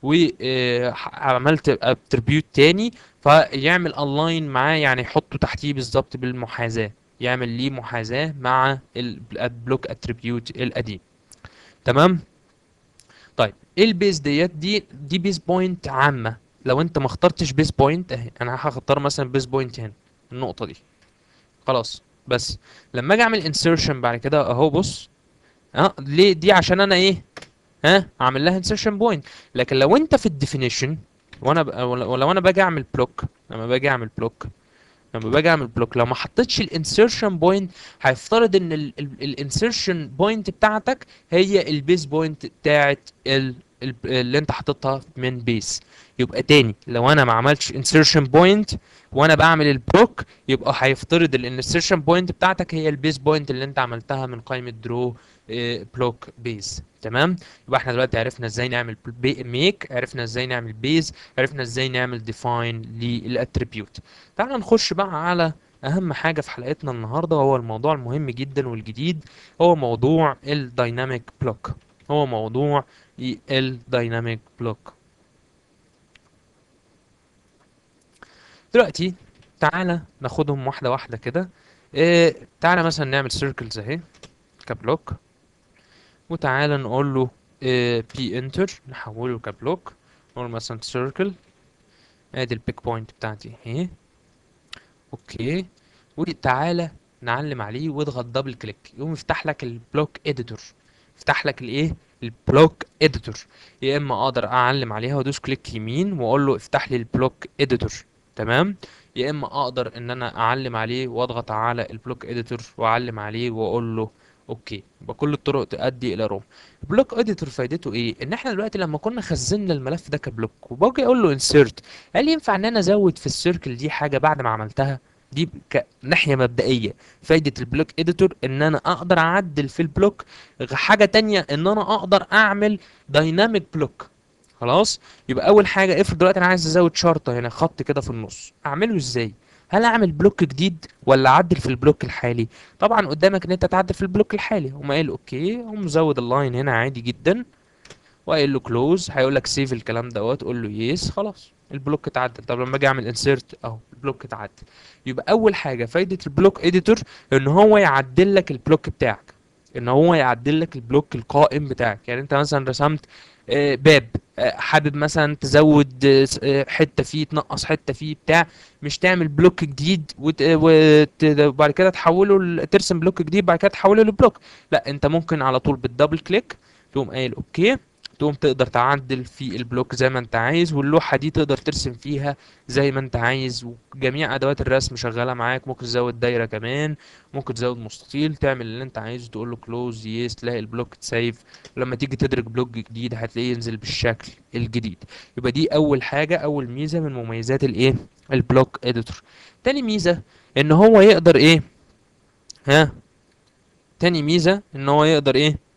A: وعملت اتريبيوت تاني فيعمل الاين معاه يعني يحطه تحتيه بالظبط بالمحاذاه يعمل ليه محاذاه مع البلوك اتريبيوت القديم تمام طيب ايه البيز ديت دي دي بيز بوينت عامه لو انت ما اخترتش بيز بوينت اهي انا هختار مثلا بيز بوينت هنا النقطه دي خلاص بس لما اجي اعمل انسيرشن بعد كده اهو بص اه ليه دي عشان انا ايه ها اعمل لها انسيرشن بوينت لكن لو انت في الديفينيشن وانا ب... ولو انا باجي اعمل بلوك لما باجي اعمل بلوك لما باجي اعمل بلوك لو ما حطيتش الانسيرشن بوينت هيفترض ان الانسيرشن بوينت بتاعتك هي البيز بوينت بتاعت ال... ال... اللي انت حاططها من بيس يبقى تاني لو انا ما عملتش انسيرشن بوينت وانا بعمل البلوك يبقى هيفترض الانسيرشن بوينت بتاعتك هي البيز بوينت اللي انت عملتها من قائمه درو بلوك بيز تمام يبقى احنا دلوقتي عرفنا ازاي نعمل ميك عرفنا ازاي نعمل بيز عرفنا ازاي نعمل ديفاين للاتريبيوت تعال نخش بقى على اهم حاجه في حلقتنا النهارده وهو الموضوع المهم جدا والجديد هو موضوع الدايناميك بلوك هو موضوع الدايناميك بلوك دلوقتي تعالى ناخدهم واحده واحده كده اه تعالى مثلا نعمل سيركلز اهي كبلوك وتعالى نقول له بي انتر نحوله كبلوك نقول مثلا سيركل ادي البيك بوينت بتاعتي اهي اوكي وتعالى نعلم عليه واضغط دبل كليك يقوم يفتح لك البلوك اديتور يفتح لك الايه البلوك اديتور يا اما اقدر اعلم عليها وادوس كليك يمين واقول له افتح لي البلوك اديتور تمام يا اما اقدر ان انا اعلم عليه واضغط على البلوك اديتور واعلم عليه واقول له اوكي يبقى كل الطرق تؤدي الى روم البلوك اديتور فايدته ايه ان احنا دلوقتي لما كنا خزنا الملف ده كبلوك وباجي اقول له انسيرت هل ينفع ان انا ازود في السيركل دي حاجه بعد ما عملتها دي كناحيه مبدئيه فايده البلوك اديتور ان انا اقدر اعدل في البلوك حاجه تانية ان انا اقدر اعمل دايناميك بلوك خلاص يبقى اول حاجه افرض دلوقتي انا عايز ازود شرطه هنا خط كده في النص اعمله ازاي هل اعمل بلوك جديد ولا اعدل في البلوك الحالي طبعا قدامك ان انت تعدل في البلوك الحالي هم قال اوكي هم مزود اللاين هنا عادي جدا وقايل له كلوز هيقول لك سيف الكلام دوت قول له يس خلاص البلوك اتعدل طب لما اجي اعمل انسيرت اهو البلوك اتعدل يبقى اول حاجه فايده البلوك اديتور ان هو يعدل لك البلوك بتاعك ان هو يعدل لك البلوك القائم بتاعك يعني انت مثلا رسمت باب حابب مثلا تزود حته فيه تنقص حته فيه بتاع مش تعمل بلوك جديد وبعد كده تحوله ترسم بلوك جديد بعد كده تحوله لبلوك لا انت ممكن على طول بالدبل كليك تقوم قايل اوكي تقوم تقدر تعدل في البلوك زي ما انت عايز واللوحه دي تقدر ترسم فيها زي ما انت عايز وجميع ادوات الرسم شغاله معاك ممكن تزود دايره كمان ممكن تزود مستطيل تعمل اللي انت عايزه تقول له كلوز يس تلاقي البلوك تسيف ولما تيجي تدرك بلوك جديد هتلاقيه ينزل بالشكل الجديد يبقى دي اول حاجه اول ميزه من مميزات الايه البلوك اديتور تاني ميزه ان هو يقدر ايه ها تاني ميزه ان هو يقدر ايه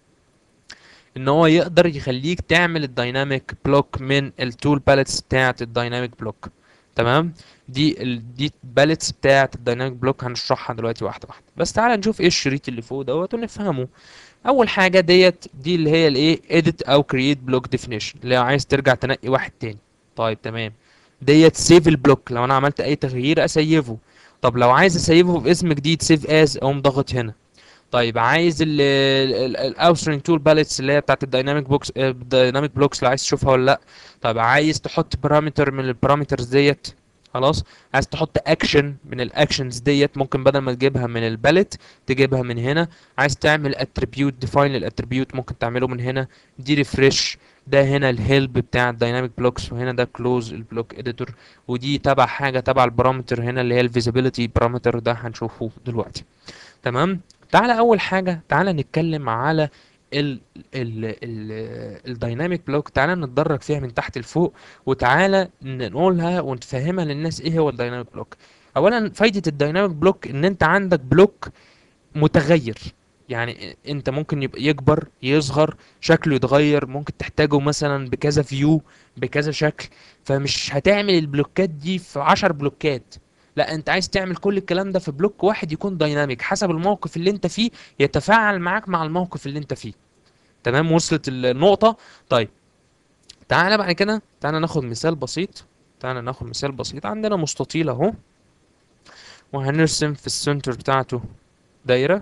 A: ان هو يقدر يخليك تعمل الدايناميك بلوك من التول باليتس بتاعت الدايناميك بلوك تمام دي ال دي باليتس بتاعت الدايناميك بلوك هنشرحها دلوقتي واحده واحده بس تعالى نشوف ايه الشريط اللي فوق دوت ونفهمه اول حاجه ديت دي اللي هي الايه edit او create block definition اللي عايز ترجع تنقي واحد تاني طيب تمام ديت سيف البلوك لو انا عملت اي تغيير اسيفه طب لو عايز اسيفه باسم جديد سيف از اقوم ضاغط هنا طيب عايز الاوسترنج تول باليتس اللي هي بتاعت الدايناميك بوكس الدايناميك بلوكس لو عايز تشوفها ولا لا طب عايز تحط بارامتر من البارامترز ديت خلاص عايز تحط اكشن من الاكشنز ديت ممكن بدل ما تجيبها من الباليت تجيبها من هنا عايز تعمل اتريبيوت ديفاين للاتريبيوت ممكن تعمله من هنا دي ريفرش ده هنا الهيلب بتاع الدايناميك بلوكس وهنا ده كلوز البلوك اديتور ودي تبع حاجه تبع البارامتر هنا اللي هي الفيزيبيليتي بارامتر ده هنشوفه دلوقتي تمام تعالى اول حاجه تعالى نتكلم على ال ال ال الدايناميك بلوك تعالى نتدرج فيها من تحت لفوق وتعالى نقولها ونفهمها للناس ايه هو الدايناميك بلوك اولا فايده الدايناميك بلوك ان انت عندك بلوك متغير يعني انت ممكن يبقى يكبر يصغر شكله يتغير ممكن تحتاجه مثلا بكذا فيو بكذا شكل فمش هتعمل البلوكات دي في عشر بلوكات لا انت عايز تعمل كل الكلام ده في بلوك واحد يكون دايناميك حسب الموقف اللي انت فيه يتفاعل معاك مع الموقف اللي انت فيه تمام وصلت النقطة طيب تعالى بعد كده تعالى ناخد مثال بسيط تعالى ناخد مثال بسيط عندنا مستطيل اهو وهنرسم في السنتر بتاعته دايرة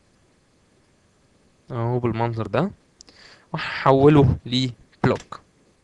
A: اهو بالمنظر ده وهحوله لبلوك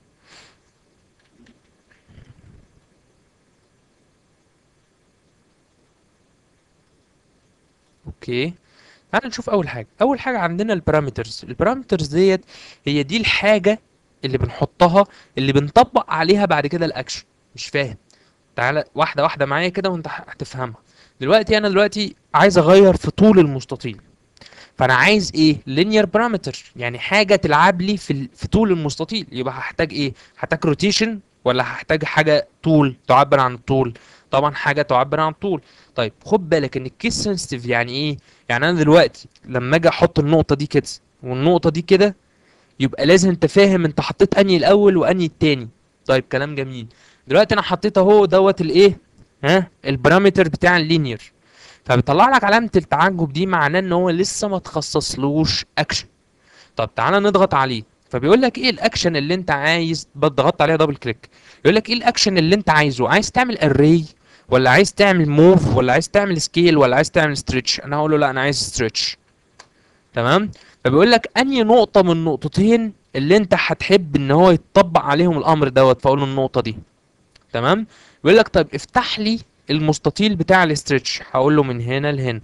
A: اوكي تعال نشوف اول حاجه اول حاجه عندنا البارامترز البارامترز ديت هي دي الحاجه اللي بنحطها اللي بنطبق عليها بعد كده الاكشن مش فاهم تعالى واحده واحده معايا كده وانت هتفهمها دلوقتي انا دلوقتي عايز اغير في طول المستطيل فانا عايز ايه لينير بارامتر يعني حاجه تلعب لي في ال- في طول المستطيل يبقى هحتاج ايه هحتاج روتيشن ولا هحتاج حاجه طول تعبر عن الطول طبعا حاجه تعبر عن الطول طيب خد بالك ان الكيس سنسيتيف يعني ايه يعني انا دلوقتي لما اجي احط النقطه دي كده والنقطه دي كده يبقى لازم انت فاهم انت حطيت انهي الاول وانهي التاني طيب كلام جميل دلوقتي انا حطيت اهو دوت الايه ها البارامتر بتاع اللينير فبيطلع لك علامه التعجب دي معناه ان هو لسه ما تخصصلوش اكشن طب تعالى نضغط عليه فبيقول لك ايه الاكشن اللي انت عايز ضغطت عليها دبل كليك يقول لك ايه الاكشن اللي انت عايزه عايز تعمل اري ولا عايز تعمل موف ولا عايز تعمل سكيل ولا عايز تعمل ستريتش انا هقول له لا انا عايز ستريتش تمام فبيقول لك انهي نقطه من النقطتين اللي انت هتحب ان هو يتطبق عليهم الامر دوت فاقول له النقطه دي تمام بيقول لك طيب افتح لي المستطيل بتاع الاسترتش هقول له من هنا لهنا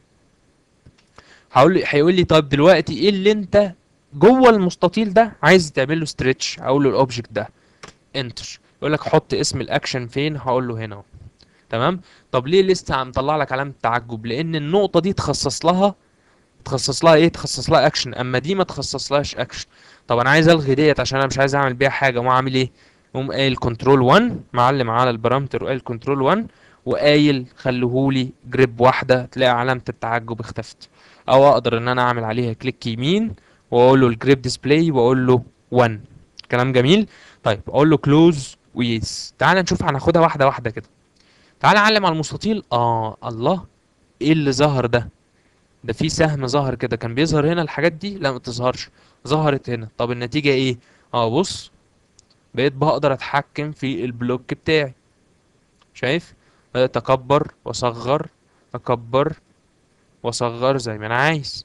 A: هقول له هيقول لي طيب دلوقتي ايه اللي انت جوه المستطيل ده عايز تعمل له ستريتش اقول له الاوبجكت ده انتر يقول لك حط اسم الاكشن فين هقول له هنا اهو تمام طب ليه لسه عم طلع لك علامه تعجب لان النقطه دي تخصص لها تخصص لها ايه تخصص لها اكشن اما دي ما تخصص لهاش اكشن طب انا عايز الغي ديت عشان انا مش عايز اعمل بيها حاجه ما اعمل ايه قوم قايل كنترول 1 معلم على البارامتر وقايل كنترول 1 وقايل خليهولي جريب واحده تلاقي علامه التعجب اختفت او اقدر ان انا اعمل عليها كليك يمين واقول له الجريب ديسبلاي واقول له 1 كلام جميل طيب اقول له كلوز ويس تعال نشوف هناخدها واحده واحده كده تعال اعلم على المستطيل اه الله ايه اللي ظهر ده ده في سهم ظهر كده كان بيظهر هنا الحاجات دي لا ما تظهرش ظهرت هنا طب النتيجة ايه اه بص بقيت بقدر اتحكم في البلوك بتاعي شايف بدأت اكبر واصغر اكبر واصغر زي ما انا عايز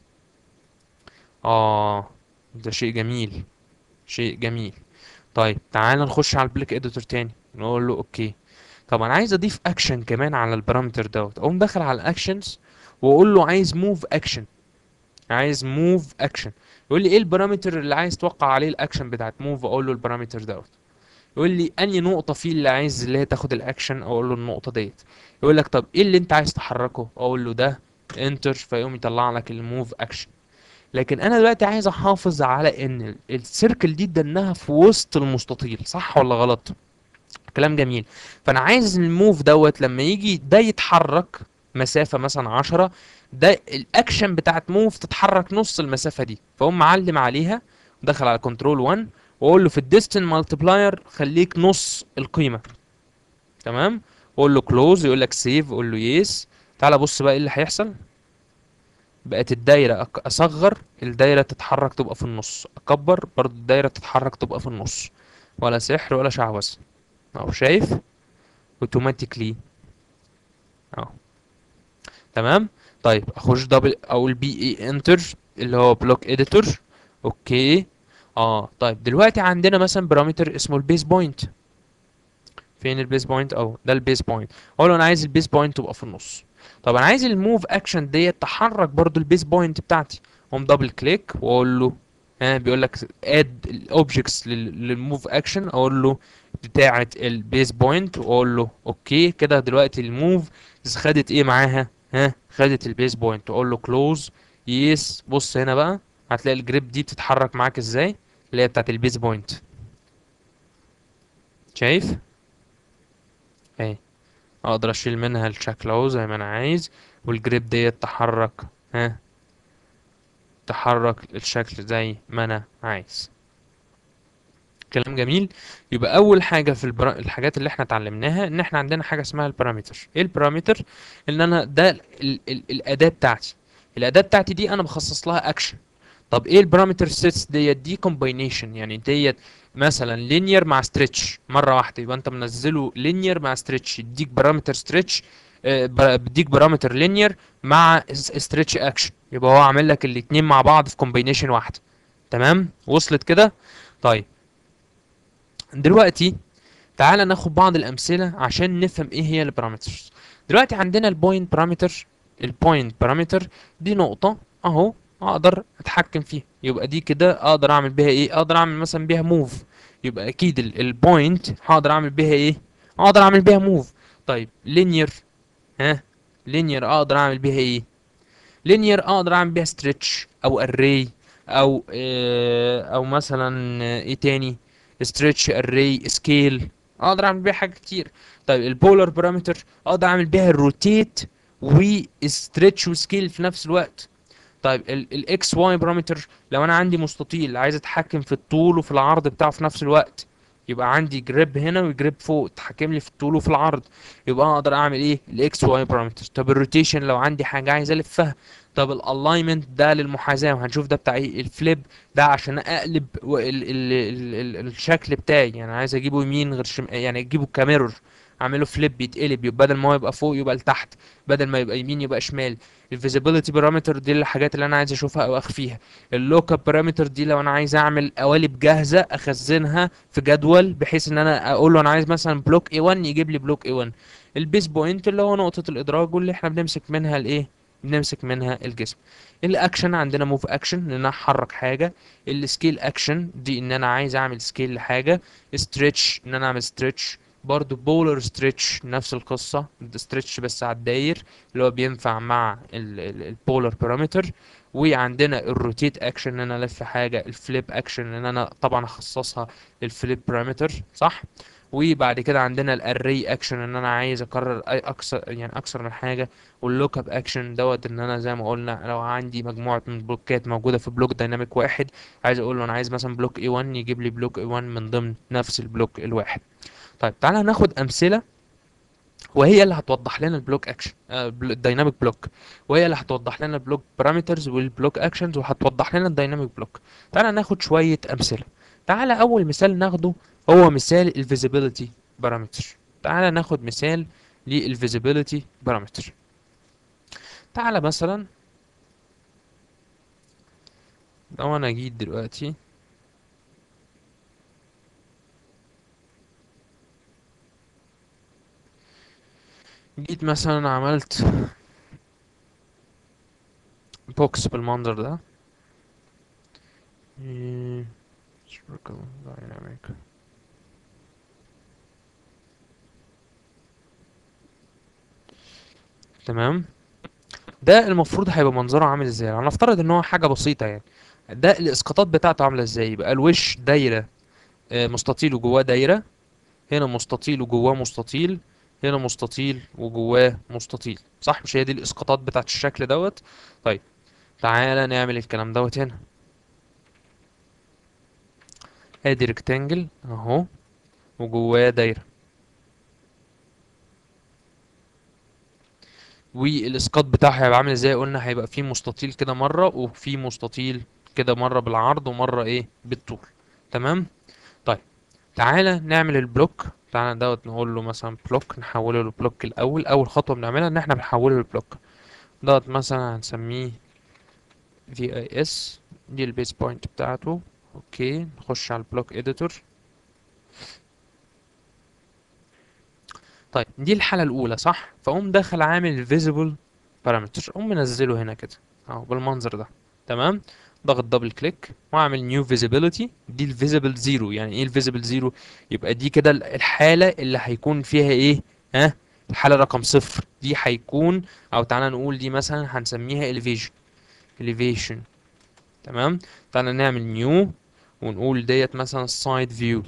A: اه ده شيء جميل شيء جميل طيب تعال نخش على البلوك اديتور تاني نقول له اوكي طب انا عايز اضيف اكشن كمان على البارامتر دوت اقوم داخل على الاكشنز واقول له عايز موف اكشن عايز موف اكشن يقول لي ايه البارامتر اللي عايز توقع عليه الاكشن بتاعت موف اقول له البارامتر دوت يقول لي انهي نقطه فيه اللي عايز اللي هي تاخد الاكشن اقول له النقطه ديت يقول لك طب ايه اللي انت عايز تحركه اقول له ده انتر فيقوم يطلع لك الموف اكشن لكن انا دلوقتي عايز احافظ على ان ال- السيركل دي دنها في وسط المستطيل صح ولا غلط كلام جميل فانا عايز الموف دوت لما يجي ده يتحرك مسافة مثلا عشرة ده الاكشن بتاعت موف تتحرك نص المسافة دي فاقوم معلم عليها ودخل على كنترول 1 واقول له في الديستن مالتبلاير خليك نص القيمة تمام واقول له كلوز يقول لك سيف اقول له يس تعالى بص بقى ايه اللي هيحصل بقت الدايرة أك- اصغر الدايرة تتحرك تبقى في النص اكبر برضو الدايرة تتحرك تبقى في النص ولا سحر ولا شعوذة اهو شايف اوتوماتيكلي اهو تمام طيب اخش دبل او البي اي انتر اللي هو بلوك اديتور اوكي اه طيب دلوقتي عندنا مثلا بارامتر اسمه البيس بوينت فين البيس بوينت اهو ده البيس بوينت اقول له انا عايز البيس بوينت تبقى في النص طب انا عايز الموف اكشن ديت تحرك برضو البيس بوينت بتاعتي اقوم دبل كليك واقول له ها بيقول لك اد الاوبجكتس للموف اكشن اقول له بتاعه البيس بوينت واقول له اوكي كده دلوقتي الموف خدت ايه معاها ها خدت البيس بوينت واقول له كلوز يس بص هنا بقى هتلاقي الجريب دي بتتحرك معاك ازاي اللي هي بتاعت البيس بوينت شايف اهي اقدر اشيل منها الشكل اهو زي ما انا عايز والجريب ديت تحرك ها تحرك الشكل زي ما انا عايز كلام جميل يبقى اول حاجه في البرا... الحاجات اللي احنا اتعلمناها ان احنا عندنا حاجه اسمها البارامتر ايه البارامتر ان انا ده ال... ال... الاداه بتاعتي الاداه بتاعتي دي انا بخصص لها اكشن طب ايه البارامتر سيتس ديت دي كومباينيشن يعني ديت مثلا لينير مع ستريتش مره واحده يبقى انت منزله لينير مع ستريتش يديك بارامتر ستريتش بيديك بارامتر لينير مع ستريتش اكشن يبقى هو عامل لك الاتنين مع بعض في كومباينيشن واحده تمام وصلت كده طيب دلوقتي تعالى ناخد بعض الامثله عشان نفهم ايه هي البارامترز دلوقتي عندنا البوينت بارامتر البوينت بارامتر دي نقطه اهو اقدر اتحكم فيها يبقى دي كده اقدر اعمل بيها ايه اقدر اعمل مثلا بيها موف يبقى اكيد البوينت هقدر اعمل بيها ايه اقدر اعمل بيها موف طيب لينير ها لينير اقدر اعمل بيها ايه لينير اقدر اعمل بيها ستريتش او اري او آه او مثلا آه، ايه تاني ستريتش اري سكيل اقدر اعمل بيها حاجات كتير طيب البولار بارامتر اقدر اعمل بيها الروتيت وستريتش وسكيل في نفس الوقت طيب الاكس واي بارامتر لو انا عندي مستطيل عايز اتحكم في الطول وفي العرض بتاعه في نفس الوقت يبقى عندي جريب هنا وجريب فوق تحكم لي في الطول وفي العرض يبقى اقدر اعمل ايه الاكس واي بارامتر طب الروتيشن لو عندي حاجه عايز الفها طب الالاينمنت ده للمحاذاه وهنشوف ده بتاع ايه الفليب ده عشان اقلب و- ال ال ال ال الشكل بتاعي يعني عايز اجيبه يمين غير شم... يعني اجيبه كاميرور اعمله فليب يتقلب يبقى بدل ما هو يبقى فوق يبقى لتحت بدل ما يبقى يمين يبقى شمال الفيزيبيليتي بارامتر دي الحاجات اللي انا عايز اشوفها او اخفيها اللوك اب بارامتر دي لو انا عايز اعمل قوالب جاهزه اخزنها في جدول بحيث ان انا اقول له انا عايز مثلا بلوك اي 1 يجيب لي بلوك اي 1 البيس بوينت اللي هو نقطه الادراج واللي احنا بنمسك منها الايه بنمسك منها الجسم الاكشن عندنا موف اكشن ان انا احرك حاجه السكيل اكشن دي ان انا عايز اعمل سكيل لحاجه ستريتش ان انا اعمل ستريتش برضو بولر ستريتش نفس القصه ستريتش بس على الداير اللي هو بينفع مع البولر بارامتر وعندنا الروتيت اكشن ان انا الف حاجه الفليب اكشن ان انا طبعا اخصصها للفليب بارامتر صح وبعد كده عندنا الاري اكشن ان انا عايز اكرر اي اكثر يعني اكثر من حاجه واللوك اب اكشن دوت ان انا زي ما قلنا لو عندي مجموعه من البلوكات موجوده في بلوك دايناميك واحد عايز اقول له انا عايز مثلا بلوك اي 1 يجيب لي بلوك اي 1 من ضمن نفس البلوك الواحد طيب تعالى ناخد امثله وهي اللي هتوضح لنا البلوك اكشن الدايناميك بلوك وهي اللي هتوضح لنا البلوك بارامترز والبلوك اكشنز وهتوضح لنا الدايناميك بلوك تعالى ناخد شويه امثله تعالى اول مثال ناخده هو مثال الفيزيبيليتي بارامتر تعالى ناخد مثال للفيزيبيليتي بارامتر تعالى مثلا لو انا جيت دلوقتي جيت مثلا عملت بوكس بالمنظر ده إيه، circle dynamic تمام ده المفروض هيبقى منظره عامل ازاي هنفترض ان هو حاجه بسيطه يعني ده الاسقاطات بتاعته عامله ازاي يبقى الوش دايره آه، مستطيل وجواه دايره هنا مستطيل وجواه مستطيل هنا مستطيل وجواه مستطيل صح مش هي دي الاسقاطات بتاعت الشكل دوت طيب تعالى نعمل الكلام دوت هنا ادي ريكتانجل اهو وجواه دايره والاسقاط بتاعها هيبقى عامل ازاي قلنا هيبقى فيه مستطيل كده مره وفيه مستطيل كده مره بالعرض ومره ايه بالطول تمام طيب تعالى نعمل البلوك تعالى دوت نقول له مثلا بلوك نحوله لبلوك الاول اول خطوه بنعملها ان احنا بنحوله لبلوك دوت مثلا هنسميه في اي اس دي البيس بوينت بتاعته اوكي نخش على البلوك اديتور طيب دي الحالة الأولى صح؟ فأقوم داخل عامل visible parameter أقوم منزله هنا كده أهو بالمنظر ده تمام؟ ضغط دبل كليك وأعمل نيو visibility دي الفيزيبل زيرو يعني إيه الفيزيبل زيرو؟ يبقى دي كده الحالة اللي هيكون فيها إيه؟ ها؟ الحالة رقم صفر دي هيكون أو تعالى نقول دي مثلا هنسميها elevation elevation تمام؟ تعالى نعمل نيو ونقول ديت مثلا side view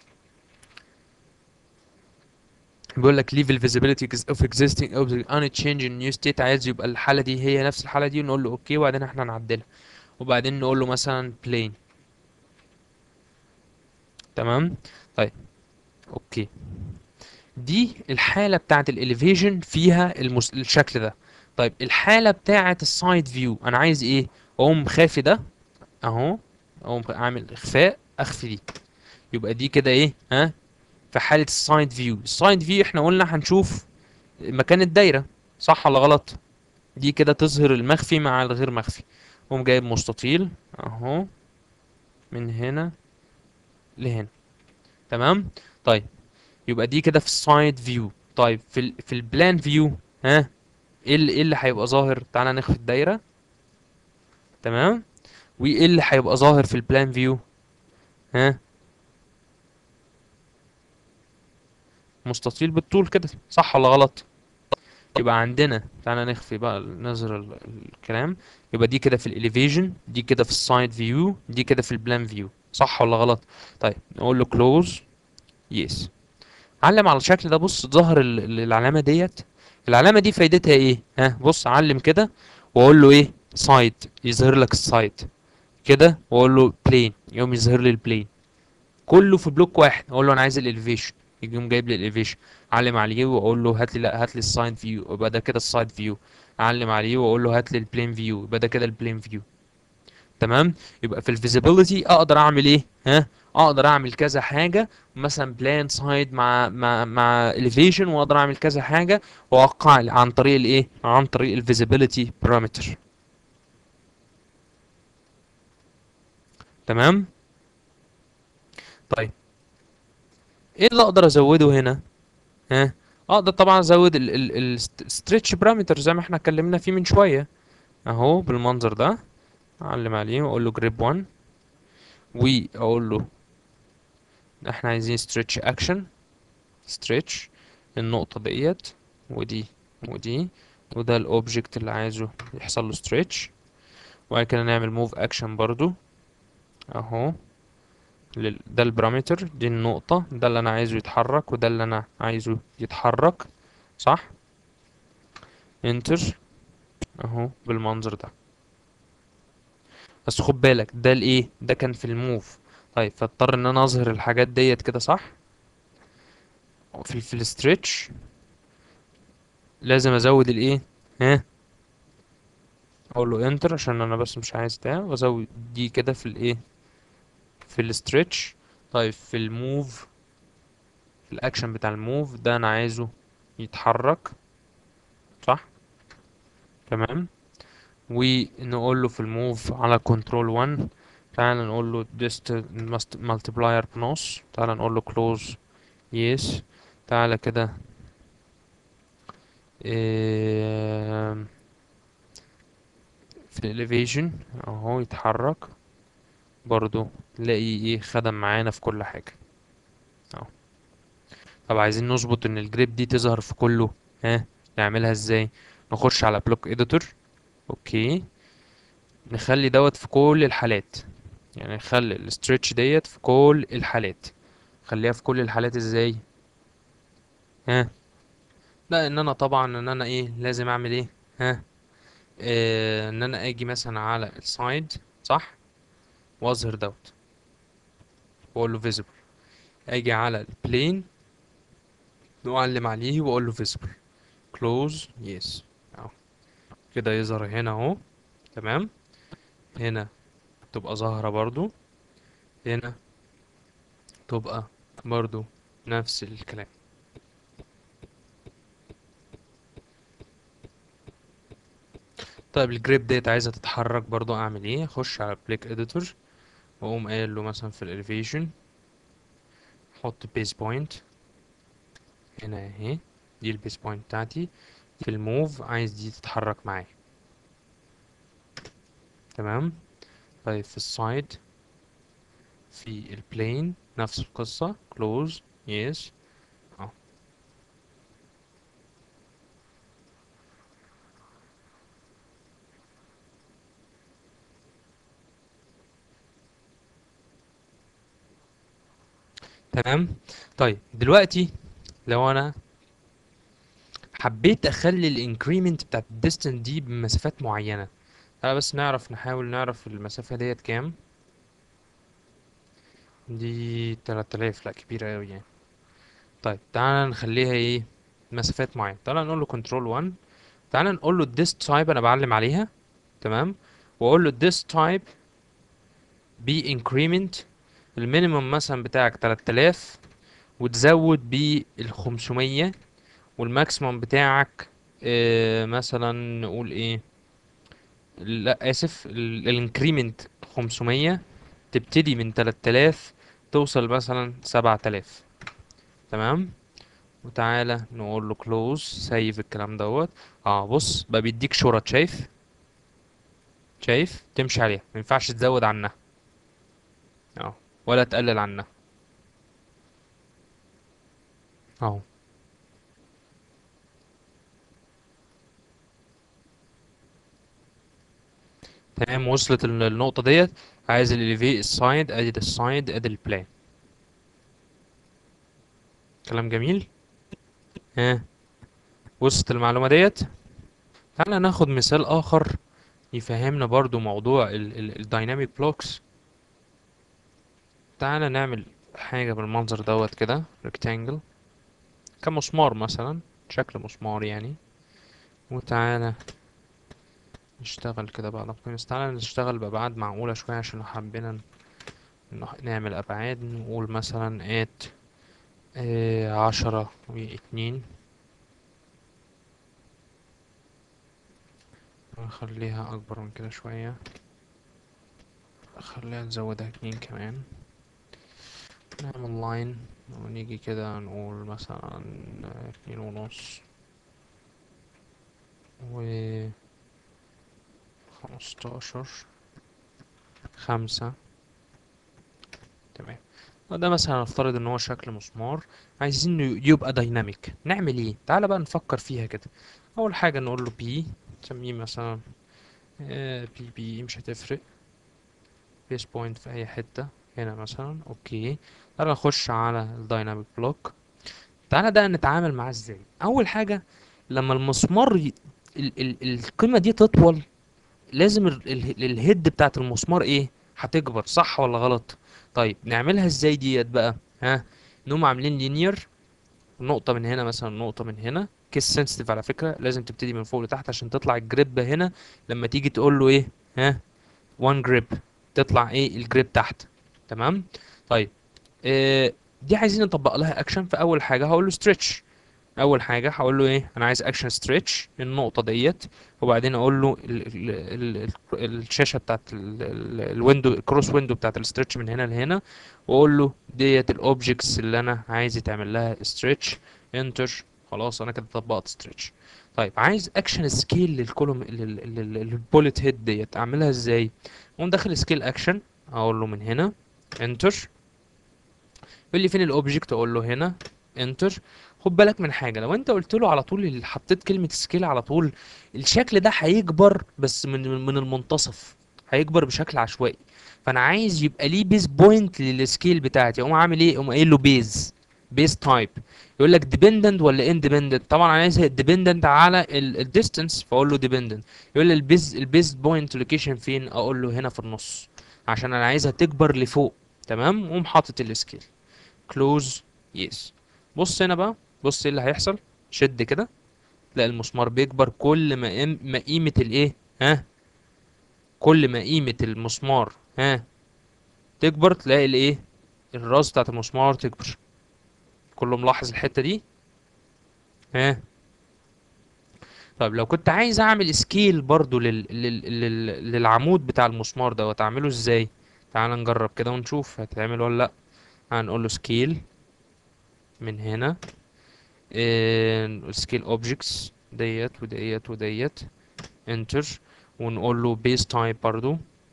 A: بيقول لك leave the visibility of existing object unchanged in new state عايز يبقى الحالة دي هي نفس الحالة دي ونقول له اوكي وبعدين احنا نعدلها وبعدين نقول له مثلا plane تمام طيب اوكي دي الحالة بتاعت الاليفيشن فيها المس... الشكل ده طيب الحالة بتاعت السايد فيو انا عايز ايه اقوم خافي ده اهو اقوم اعمل اخفاء اخفي دي يبقى دي كده ايه ها في حالة السايد فيو السايد فيو احنا قلنا هنشوف مكان الدايرة صح ولا غلط دي كده تظهر المخفي مع الغير مخفي قوم جايب مستطيل اهو من هنا لهنا تمام طيب يبقى دي كده في السايد فيو طيب في ال في البلان فيو ها ايه اللي ايه اللي هيبقى ظاهر تعالى نخفي الدايره تمام وايه اللي هيبقى ظاهر في البلان فيو ها مستطيل بالطول كده صح ولا غلط يبقى عندنا تعالى نخفي بقى نظهر ال- الكلام يبقى دي كده في الاليفيشن دي كده في السايد فيو دي كده في البلان فيو صح ولا غلط طيب نقول له كلوز يس علم على الشكل ده بص ظهر ال- ال- العلامه ديت العلامه دي فايدتها ايه ها بص علم كده واقول له ايه سايد يظهر لك السايد كده واقول له بلين يقوم يظهر لي البلين كله في بلوك واحد اقول له انا عايز الاليفيشن يقوم جايب لي الاليفيشن اعلم عليه واقول له هات لي لا هات لي السايد فيو يبقى ده كده السايد فيو اعلم عليه واقول له هات لي البلين فيو يبقى ده كده البلين فيو تمام يبقى في الفيزيبيليتي اقدر اعمل ايه ها اقدر اعمل كذا حاجه مثلا بلان سايد مع مع مع elevation واقدر اعمل كذا حاجه واوقع عن طريق الايه عن طريق الفيزيبيليتي بارامتر تمام طيب ايه اللي اقدر ازوده هنا ها اقدر طبعا ازود الستريتش بارامتر زي ما احنا اتكلمنا فيه من شويه اهو بالمنظر ده اعلم عليه واقول له جريب 1 واقول له احنا عايزين stretch action stretch النقطة ديت ودي ودي وده الاوبجكت اللي عايزه يحصل له stretch وبعد كده نعمل move action برضو اهو لل- ده البارامتر دي النقطة ده اللي انا عايزه يتحرك وده اللي انا عايزه يتحرك صح enter اهو بالمنظر ده بس خد بالك ده الايه ده كان في الموف طيب فاضطر ان انا اظهر الحاجات ديت كده صح في ال- في الستريتش لازم ازود الايه ها اقول له انتر عشان انا بس مش عايز ده وازود دي كده في الايه في الستريتش طيب في الموف في الاكشن بتاع الموف ده انا عايزه يتحرك صح تمام ونقول له في الموف على كنترول 1 تعال نقول له distance multiplier بنص تعال نقول له close yes تعالى كده إيه في الاليفيشن اهو يتحرك برضو تلاقي ايه خدم معانا في كل حاجة اهو طب عايزين نظبط ان الجريب دي تظهر في كله ها نعملها ازاي نخش على بلوك اديتور اوكي نخلي دوت في كل الحالات يعني نخلي الاسترتش ديت في كل الحالات خليها في كل الحالات ازاي ها لا ان انا طبعا ان انا ايه لازم اعمل ايه ها آه ان انا اجي مثلا على السايد صح واظهر دوت واقول له visible اجي على البلين واعلم عليه واقول له visible close yes اهو كده يظهر هنا اهو تمام هنا تبقى ظاهرة برضو هنا تبقى برضو نفس الكلام طيب الجريب ديت عايزة تتحرك برضو اعمل ايه اخش على بليك اديتور واقوم قايل له مثلا في الاليفيشن احط بيس بوينت هنا اهي دي البيس بوينت بتاعتي في الموف عايز دي تتحرك معايا تمام طيب في السايد في البلين نفس القصة close yes اه تمام طيب دلوقتي لو انا حبيت اخلي الانكريمنت بتاعت الديستنس دي بمسافات معينة تعالى بس نعرف نحاول نعرف المسافة ديت كام دي 3000 لا كبيرة أوي يعني طيب تعالى نخليها ايه مسافات معينة تعالى نقول له كنترول 1 تعالى نقول له this type انا بعلم عليها تمام واقول له this type be increment المينيمم مثلا بتاعك 3000 وتزود بال 500 والماكسيمم بتاعك آه مثلا نقول ايه لا اسف الانكريمنت 500 تبتدي من 3000 توصل مثلا 7000 تمام وتعالى نقول له كلوز سيف الكلام دوت اه بص بقى بيديك شرط شايف شايف تمشي عليها ما ينفعش تزود عنها اه ولا تقلل عنها اهو تمام وصلت ال- النقطة ديت عايز الاليفي السايد ادي السايد ادي البلان كلام جميل ها وصلت المعلومة ديت تعالى ناخد مثال اخر يفهمنا برضو موضوع الدايناميك بلوكس تعالى نعمل حاجة بالمنظر دوت كده ريكتانجل كمسمار مثلا شكل مسمار يعني وتعالى نشتغل كده بقى بس تعالى نشتغل بأبعاد معقولة شوية عشان لو حبينا ن- نح- نعمل أبعاد نقول مثلا ات آه، عشرة واتنين نخليها أكبر من كده شوية خليها نزودها اتنين كمان نعمل لاين ونيجي كده نقول مثلا اتنين ونص و خمستاشر خمسة تمام وده مثلا نفترض ان هو شكل مسمار عايزين يبقى دايناميك نعمل ايه تعالى بقى نفكر فيها كده اول حاجة نقول له بي نسميه مثلا بي بي مش هتفرق بيس بوينت في اي حتة هنا مثلا اوكي تعالى نخش على الدايناميك بلوك تعالى ده نتعامل معاه ازاي اول حاجة لما المسمار ي... ال... ال... القيمة دي تطول لازم ال... ال... الهيد بتاعت المسمار ايه هتكبر صح ولا غلط طيب نعملها ازاي ديت بقى ها نقوم عاملين لينير نقطة من هنا مثلا نقطة من هنا كيس سنسيتيف على فكرة لازم تبتدي من فوق لتحت عشان تطلع الجريب هنا لما تيجي تقول له ايه ها وان جريب تطلع ايه الجريب تحت تمام طيب آه دي عايزين نطبق لها اكشن فاول حاجة هقول له ستريتش اول حاجه هقول له ايه انا عايز اكشن ستريتش النقطه ديت وبعدين اقول له ال ال ال ال الشاشه بتاعت ال- ال- الويندو الكروس ويندو بتاعت الستريتش من هنا لهنا واقول له ديت الاوبجكتس اللي انا عايز يتعمل لها ستريتش انتر خلاص انا كده طبقت ستريتش طيب عايز اكشن سكيل للكولوم للبوليت هيد ديت اعملها ازاي اقوم داخل سكيل اكشن اقول له من هنا انتر يقول لي فين الاوبجكت اقول له هنا انتر خد بالك من حاجه لو انت قلت له على طول اللي حطيت كلمه سكيل على طول الشكل ده هيكبر بس من من المنتصف هيكبر بشكل عشوائي فانا عايز يبقى ليه بيز بوينت للسكيل بتاعتي اقوم عامل ايه اقوم قايل له بيز بيز تايب يقول لك ديبندنت ولا اندبندنت طبعا انا عايزها ديبندنت على الديستانس فاقول له ديبندنت يقول لي البيز البيز بوينت لوكيشن فين اقول له هنا في النص عشان انا عايزها تكبر لفوق تمام وقوم حاطط السكيل كلوز يس بص هنا بقى بص ايه اللي هيحصل شد كده تلاقي المسمار بيكبر كل ما قيم- ما قيمة الايه ها كل ما قيمة المسمار ها تكبر تلاقي الايه الراس بتاعت المسمار تكبر كله ملاحظ الحتة دي ها طيب لو كنت عايز اعمل سكيل برضو لل... لل... لل... للعمود بتاع المسمار دوت اعمله ازاي تعال نجرب كده ونشوف هتعمل ولا لا هنقول له سكيل من هنا سكيل اوبجكتس ديت وديت وديت انتر ونقول له بيس تايب برضو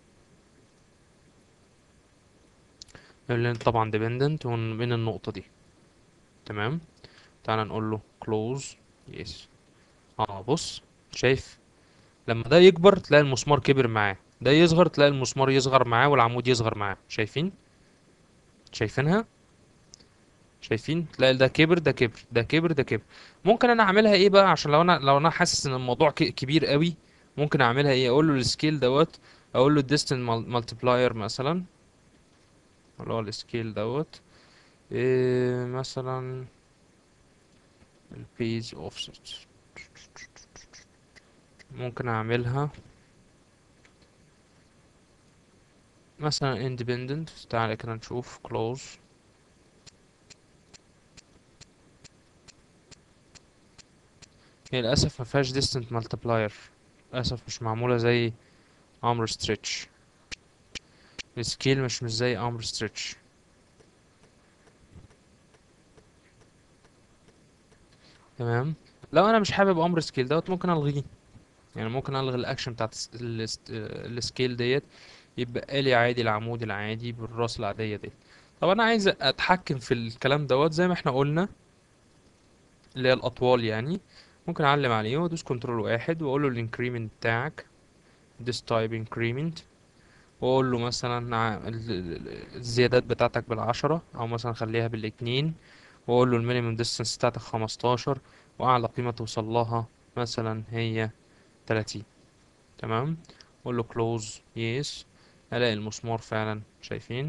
A: لان طبعا dependent من النقطة دي تمام تعال نقول له close yes اه بص شايف لما ده يكبر تلاقي المسمار كبر معاه ده يصغر تلاقي المسمار يصغر معاه والعمود يصغر معاه شايفين شايفينها شايفين تلاقي ده كبر ده كبر ده كبر ده كبر ممكن انا اعملها ايه بقى عشان لو انا لو انا حاسس ان الموضوع ك- كبير قوي ممكن اعملها ايه اقول له السكيل دوت اقول له distance mul- multiplier مثلا اللي هو السكيل دوت إيه مثلا البيج اوفست ممكن اعملها مثلا independent تعالى كده نشوف close هي للأسف ما فيهاش distant multiplier للأسف مش معمولة زي armor stretch السكيل مش مش زي armor stretch تمام لو انا مش حابب امر سكيل دوت ممكن الغيه يعني ممكن الغي الاكشن بتاعت الس- الس- السكيل ديت يبقى لي عادي العمود العادي بالراس العادية ديت طب انا عايز اتحكم في الكلام دوت زي ما احنا قلنا اللي هي الاطوال يعني ممكن اعلم عليه وادوس كنترول واحد واقول له الانكريمنت بتاعك this type increment واقول له مثلا ع- ال- ال- الزيادات بتاعتك بالعشرة او مثلا خليها بالاتنين واقول له المينيمم ديستانس بتاعتك خمستاشر واعلى قيمة توصل لها مثلا هي تلاتين تمام اقول له close yes الاقي المسمار فعلا شايفين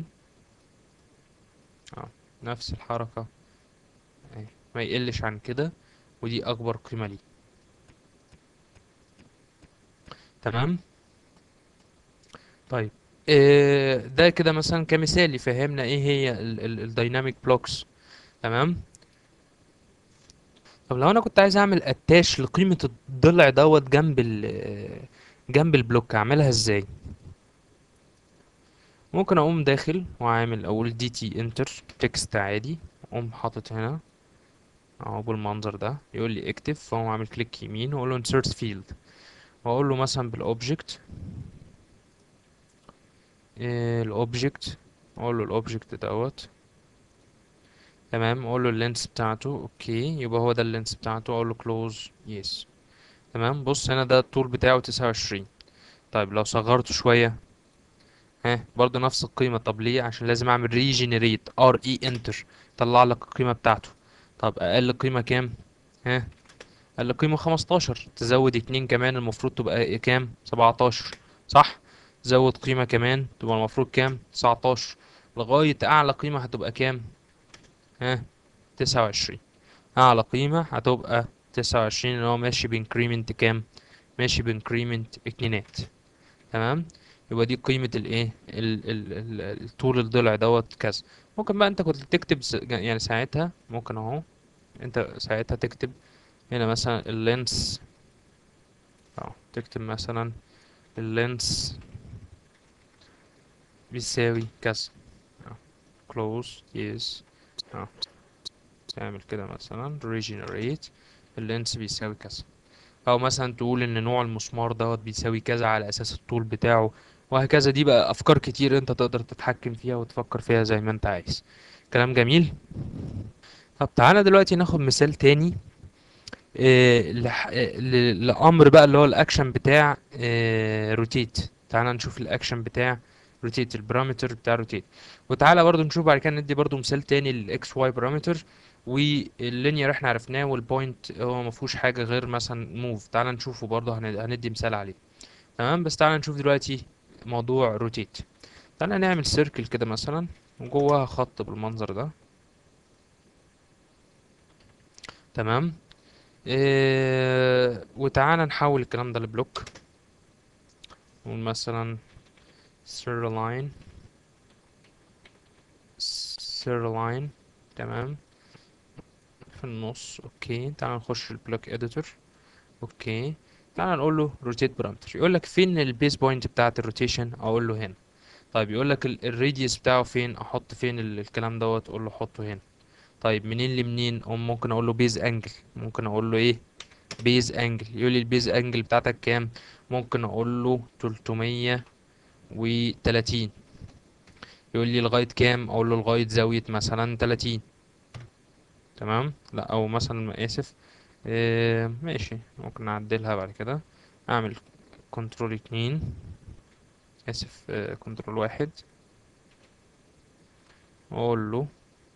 A: اه نفس الحركة اهي ما يقلش عن كده ودي اكبر قيمة ليه تمام طيب إيه ده كده مثلا كمثال يفهمنا ايه هي الدايناميك بلوكس تمام طب لو انا كنت عايز اعمل اتاش لقيمة الضلع دوت جنب ال جنب البلوك اعملها ازاي ممكن اقوم داخل وعامل اقول دي تي انتر تكست عادي اقوم حاطط هنا اهو بالمنظر ده يقول لي اكتب فاقوم عامل كليك يمين واقول له insert field واقول له مثلا بالاوبجكت الاوبجكت اقول له الاوبجكت دوت تمام اقول له اللينس بتاعته اوكي يبقى هو ده اللينس بتاعته اقول له كلوز يس تمام بص هنا ده الطول بتاعه تسعة وعشرين طيب لو صغرته شوية ها برضو نفس القيمة طب ليه عشان لازم اعمل ريجنريت ار اي انتر طلع لك القيمة بتاعته طب اقل قيمة كام ها اقل قيمة خمستاشر تزود اتنين كمان المفروض تبقى إيه كام سبعتاشر صح زود قيمة كمان تبقى المفروض كام تسعتاشر لغاية اعلى قيمة هتبقى كام ها تسعة وعشرين اعلى قيمة هتبقى تسعة وعشرين اللي هو ماشي بانكريمنت كام ماشي بانكريمنت اتنينات تمام يبقى دي قيمة الايه ال ال ال ال- طول الضلع دوت كذا ممكن بقى انت كنت تكتب س- يعني ساعتها ممكن اهو انت ساعتها تكتب هنا مثلا اللينس اه تكتب مثلا اللينس بيساوي كذا اه close yes اه تعمل كده مثلا regenerate اللينس بيساوي كذا او مثلا تقول ان نوع المسمار دوت بيساوي كذا على اساس الطول بتاعه وهكذا دي بقى افكار كتير انت تقدر تتحكم فيها وتفكر فيها زي ما انت عايز كلام جميل طب تعالى دلوقتي ناخد مثال تاني إيه لح... إيه ل- لامر بقى اللي هو الاكشن بتاع إيه روتيت تعالى نشوف الاكشن بتاع روتيت البارامتر بتاع روتيت وتعالى برضو نشوف بعد كده ندي برضو مثال تاني للاكس واي بارامتر واللينير احنا عرفناه والبوينت هو ما فيهوش حاجه غير مثلا موف تعالى نشوفه برضو هن- هندي مثال عليه تمام بس تعالى نشوف دلوقتي موضوع روتيت تعالى نعمل سيركل كده مثلا وجواها خط بالمنظر ده تمام إيه وتعالى نحول الكلام ده لبلوك نقول مثلا سيرلاين سيرلاين تمام في النص اوكي تعالى نخش البلوك اديتور اوكي تعالى نقول له روتيت بارامتر يقول لك فين البيس بوينت بتاعه الروتيشن اقول له هنا طيب يقول لك الراديوس بتاعه فين احط فين ال- الكلام دوت اقول له حطه هنا طيب منين لمنين او ممكن اقول له بيز انجل ممكن اقول له ايه بيز انجل يقول لي البيز انجل بتاعتك كام ممكن اقول له 330 يقول لي لغايه كام اقول له لغايه زاويه مثلا 30 تمام لا او مثلا اسف إيه ماشي ممكن نعدلها بعد كده اعمل كنترول اتنين اسف آه، كنترول واحد واقول له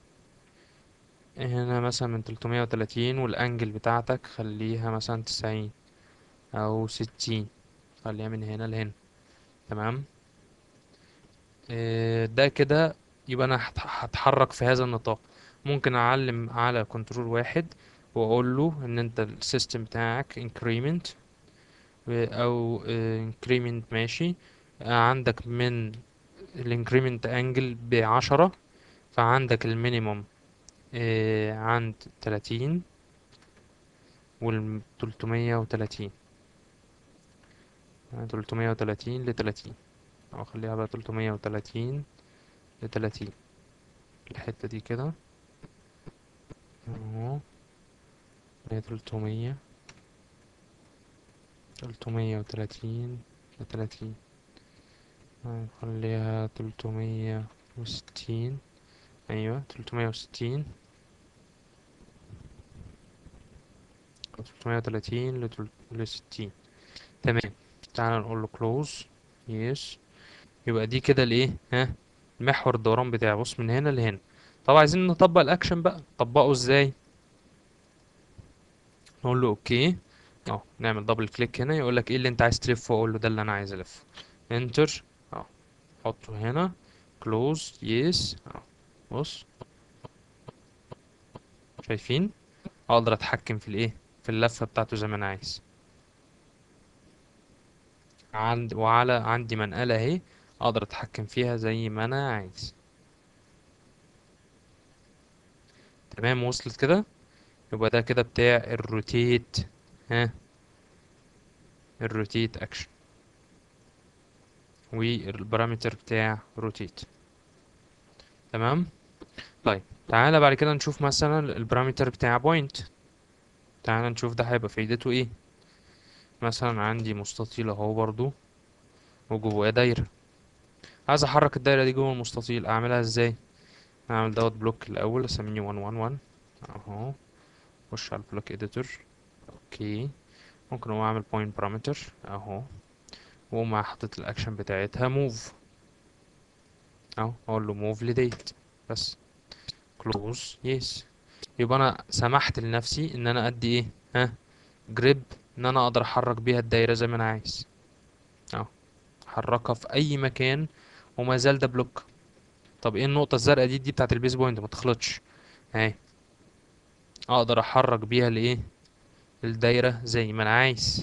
A: هنا مثلا من 330 والانجل بتاعتك خليها مثلا 90 او 60 خليها من هنا لهنا تمام آه، ده كده يبقى انا هت- هتحرك في هذا النطاق ممكن اعلم على كنترول واحد واقول له ان انت السيستم بتاعك increment او increment ماشي عندك من الانكريمنت انجل بعشرة فعندك المينيموم عند تلاتين والتلتمية وتلاتين تلتمية وتلاتين لتلاتين أو خليها بقى تلتمية وتلاتين لتلاتين الحتة دي كده اهو هي تلتمية تلتمية وتلاتين لتلاتين نخليها تلتمية وستين أيوة تلتمية وستين تلتمية وتلاتين لتل- لستين تمام تعال نقول له close yes يبقى دي كده الايه ها محور الدوران بتاعي بص من هنا لهنا طب عايزين نطبق الاكشن بقى نطبقه ازاي نقول له اوكي اهو نعمل دبل كليك هنا يقول لك ايه اللي انت عايز تلفه اقول له ده اللي انا عايز الفه انتر اهو حطه هنا كلوز يس اهو بص شايفين اقدر اتحكم في الايه في اللفه بتاعته زي ما انا عايز عند وعلى عندي منقله اهي اقدر اتحكم فيها زي ما انا عايز تمام وصلت كده يبقى ده كده بتاع الروتيت ها الروتيت اكشن والبارامتر بتاع روتيت تمام طيب تعالى بعد كده نشوف مثلا البارامتر بتاع بوينت تعالى نشوف ده هيبقى فايدته ايه مثلا عندي مستطيل اهو برضو وجواه دايرة عايز احرك الدايرة دي جوه المستطيل اعملها ازاي اعمل دوت بلوك الاول اسميه 111 اهو اخش على البلوك اديتور اوكي ممكن هو اعمل بوينت بارامتر اهو ومع حطيت الاكشن بتاعتها موف اهو اقول له موف لديت بس كلوز يس يبقى انا سمحت لنفسي ان انا ادي ايه ها جريب ان انا اقدر احرك بيها الدايره زي ما انا عايز اهو احركها في اي مكان وما زال ده بلوك طب ايه النقطه الزرقاء دي دي بتاعت البيس بوينت ما تخلطش اهي اقدر احرك بيها الايه الدايره زي ما انا عايز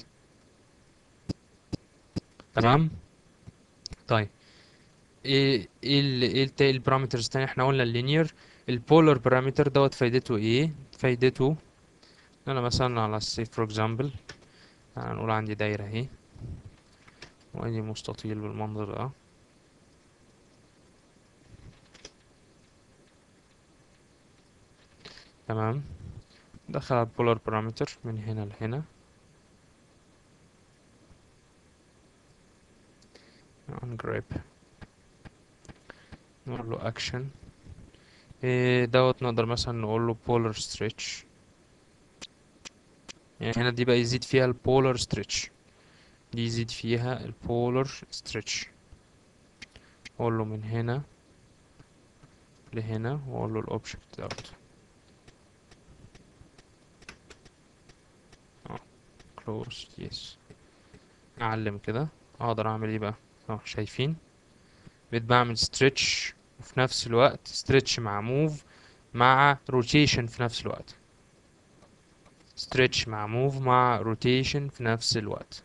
A: تمام طيب ايه ايه ال ايه التا- البارامترز التانية احنا قلنا اللينير البولر بارامتر دوت فايدته ايه فايدته ان انا مثلا على say for example هنقول عندي دايرة اهي وادي مستطيل بالمنظر ده تمام دخل على البولر بارامتر من هنا لهنا ungrip نقول له action إيه دوت نقدر مثلا نقول له polar stretch يعني هنا دي بقى يزيد فيها البولر stretch دي يزيد فيها البولر stretch اقول له من هنا لهنا واقول له الاوبجكت دوت اه close yes اعلم كده اقدر اعمل ايه بقى اه شايفين بقيت بعمل stretch وفي نفس الوقت stretch مع move مع rotation في نفس الوقت stretch مع move مع rotation في نفس الوقت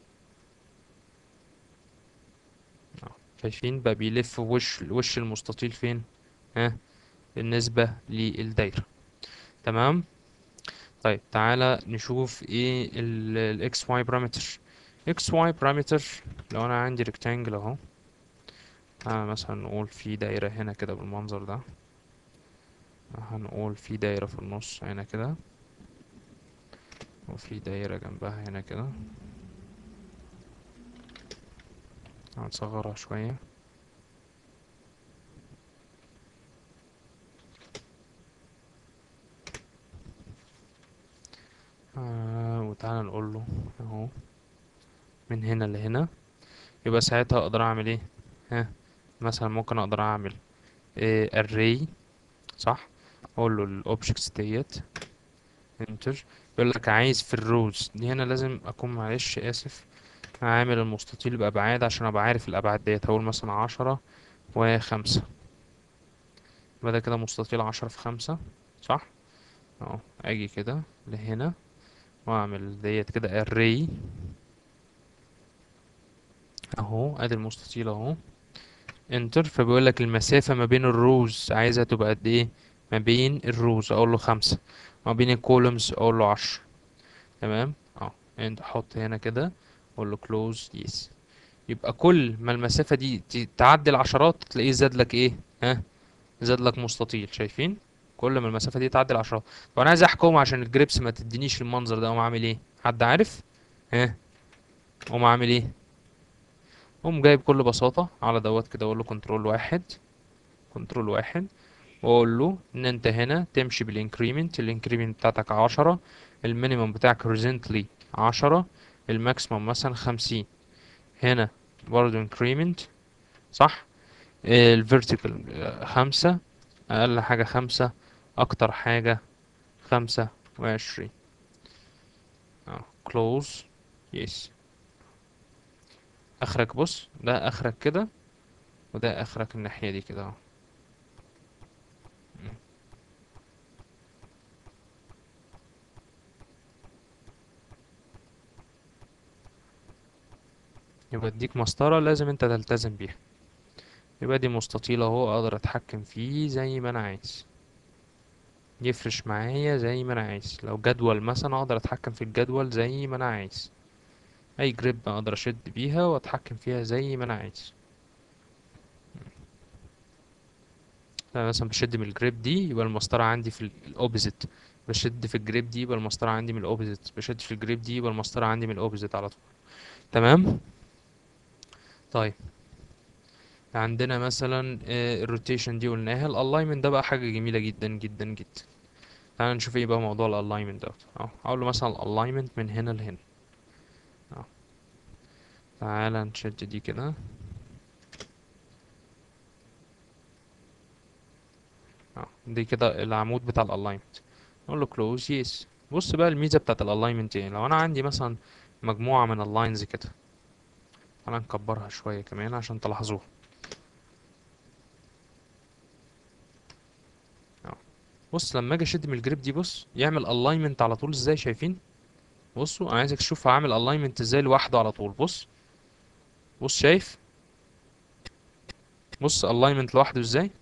A: اه شايفين بقى بيلف وش وش المستطيل فين ها بالنسبة للدايرة تمام طيب تعالى نشوف ايه ال x y parameter x y parameter لو انا عندي rectangle اهو تعالى مثلا نقول في دايرة هنا كده بالمنظر ده هنقول في دايرة في النص هنا كده وفي دايرة جنبها هنا كده هنصغرها شوية آه وتعالى نقول له اهو من هنا لهنا يبقى ساعتها اقدر اعمل ايه ها مثلا ممكن اقدر اعمل إيه array صح اقول له الاوبجكتس ديت انتر يقول لك عايز في الروز دي هنا لازم اكون معلش اسف عامل المستطيل بابعاد عشان ابقى عارف الابعاد ديت هقول مثلا عشرة وخمسة يبقى ده كده مستطيل عشرة في خمسة صح اهو اجي كده لهنا واعمل ديت كده array اهو ادي المستطيل اهو انتر فبيقول لك المسافة ما بين الروز عايزها تبقى قد ايه ما بين الروز اقول له خمسة ما بين الكولومز اقول له عشرة تمام اه انت حط هنا كده اقول له close yes يبقى كل ما المسافة دي ت- تعدي العشرات تلاقيه زاد لك ايه ها زاد لك مستطيل شايفين كل ما المسافة دي تعدي العشرات طب انا عايز احكم عشان الجريبس ما تدينيش المنظر ده اقوم عامل ايه حد عارف ها اقوم عامل ايه اقوم جايب بكل بساطة على دوت كده اقول له كنترول واحد كنترول واحد واقول له ان انت هنا تمشي بالانكريمنت الانكريمنت بتاعتك عشرة المينيمم بتاعك ريزنتلي عشرة الماكسيمم مثلا خمسين هنا برضو انكريمنت صح الفيرتيكال خمسة اقل حاجة خمسة اكتر حاجة خمسة وعشرين اه close yes اخرك بص ده اخرك كده وده اخرك الناحية دي كده اهو يبقى اديك مسطرة لازم انت تلتزم بيها يبقى دي مستطيل اهو اقدر اتحكم فيه زي ما انا عايز يفرش معايا زي ما انا عايز لو جدول مثلا اقدر اتحكم في الجدول زي ما انا عايز اي جريب اقدر اشد بيها واتحكم فيها زي ما انا عايز انا مثلا بشد من الجريب دي يبقى المسطرة عندي في الاوبزيت بشد في الجريب دي يبقى المسطرة عندي من الاوبزيت بشد في الجريب دي يبقى المسطرة عندي من الاوبزيت على طول تمام طيب عندنا مثلا الروتيشن دي قلناها الالاينمنت ده بقى حاجة جميلة جدا جدا جدا تعال نشوف ايه بقى موضوع الالاينمنت دوت اهو اقول له مثلا الالاينمنت من هنا لهنا اهو تعال نشد دي كده اهو دي كده العمود بتاع الالاينمنت اقول له كلوز يس بص بقى الميزة بتاعت الالاينمنت ايه لو انا عندي مثلا مجموعة من اللاينز كده تعال نكبرها شوية كمان عشان تلاحظوها اهو بص لما اجي اشد من الجريب دي بص يعمل الاينمنت على طول ازاي شايفين بصوا انا عايزك تشوف هعمل الاينمنت ازاي لوحده على طول بص بص شايف بص الاينمنت لوحده ازاي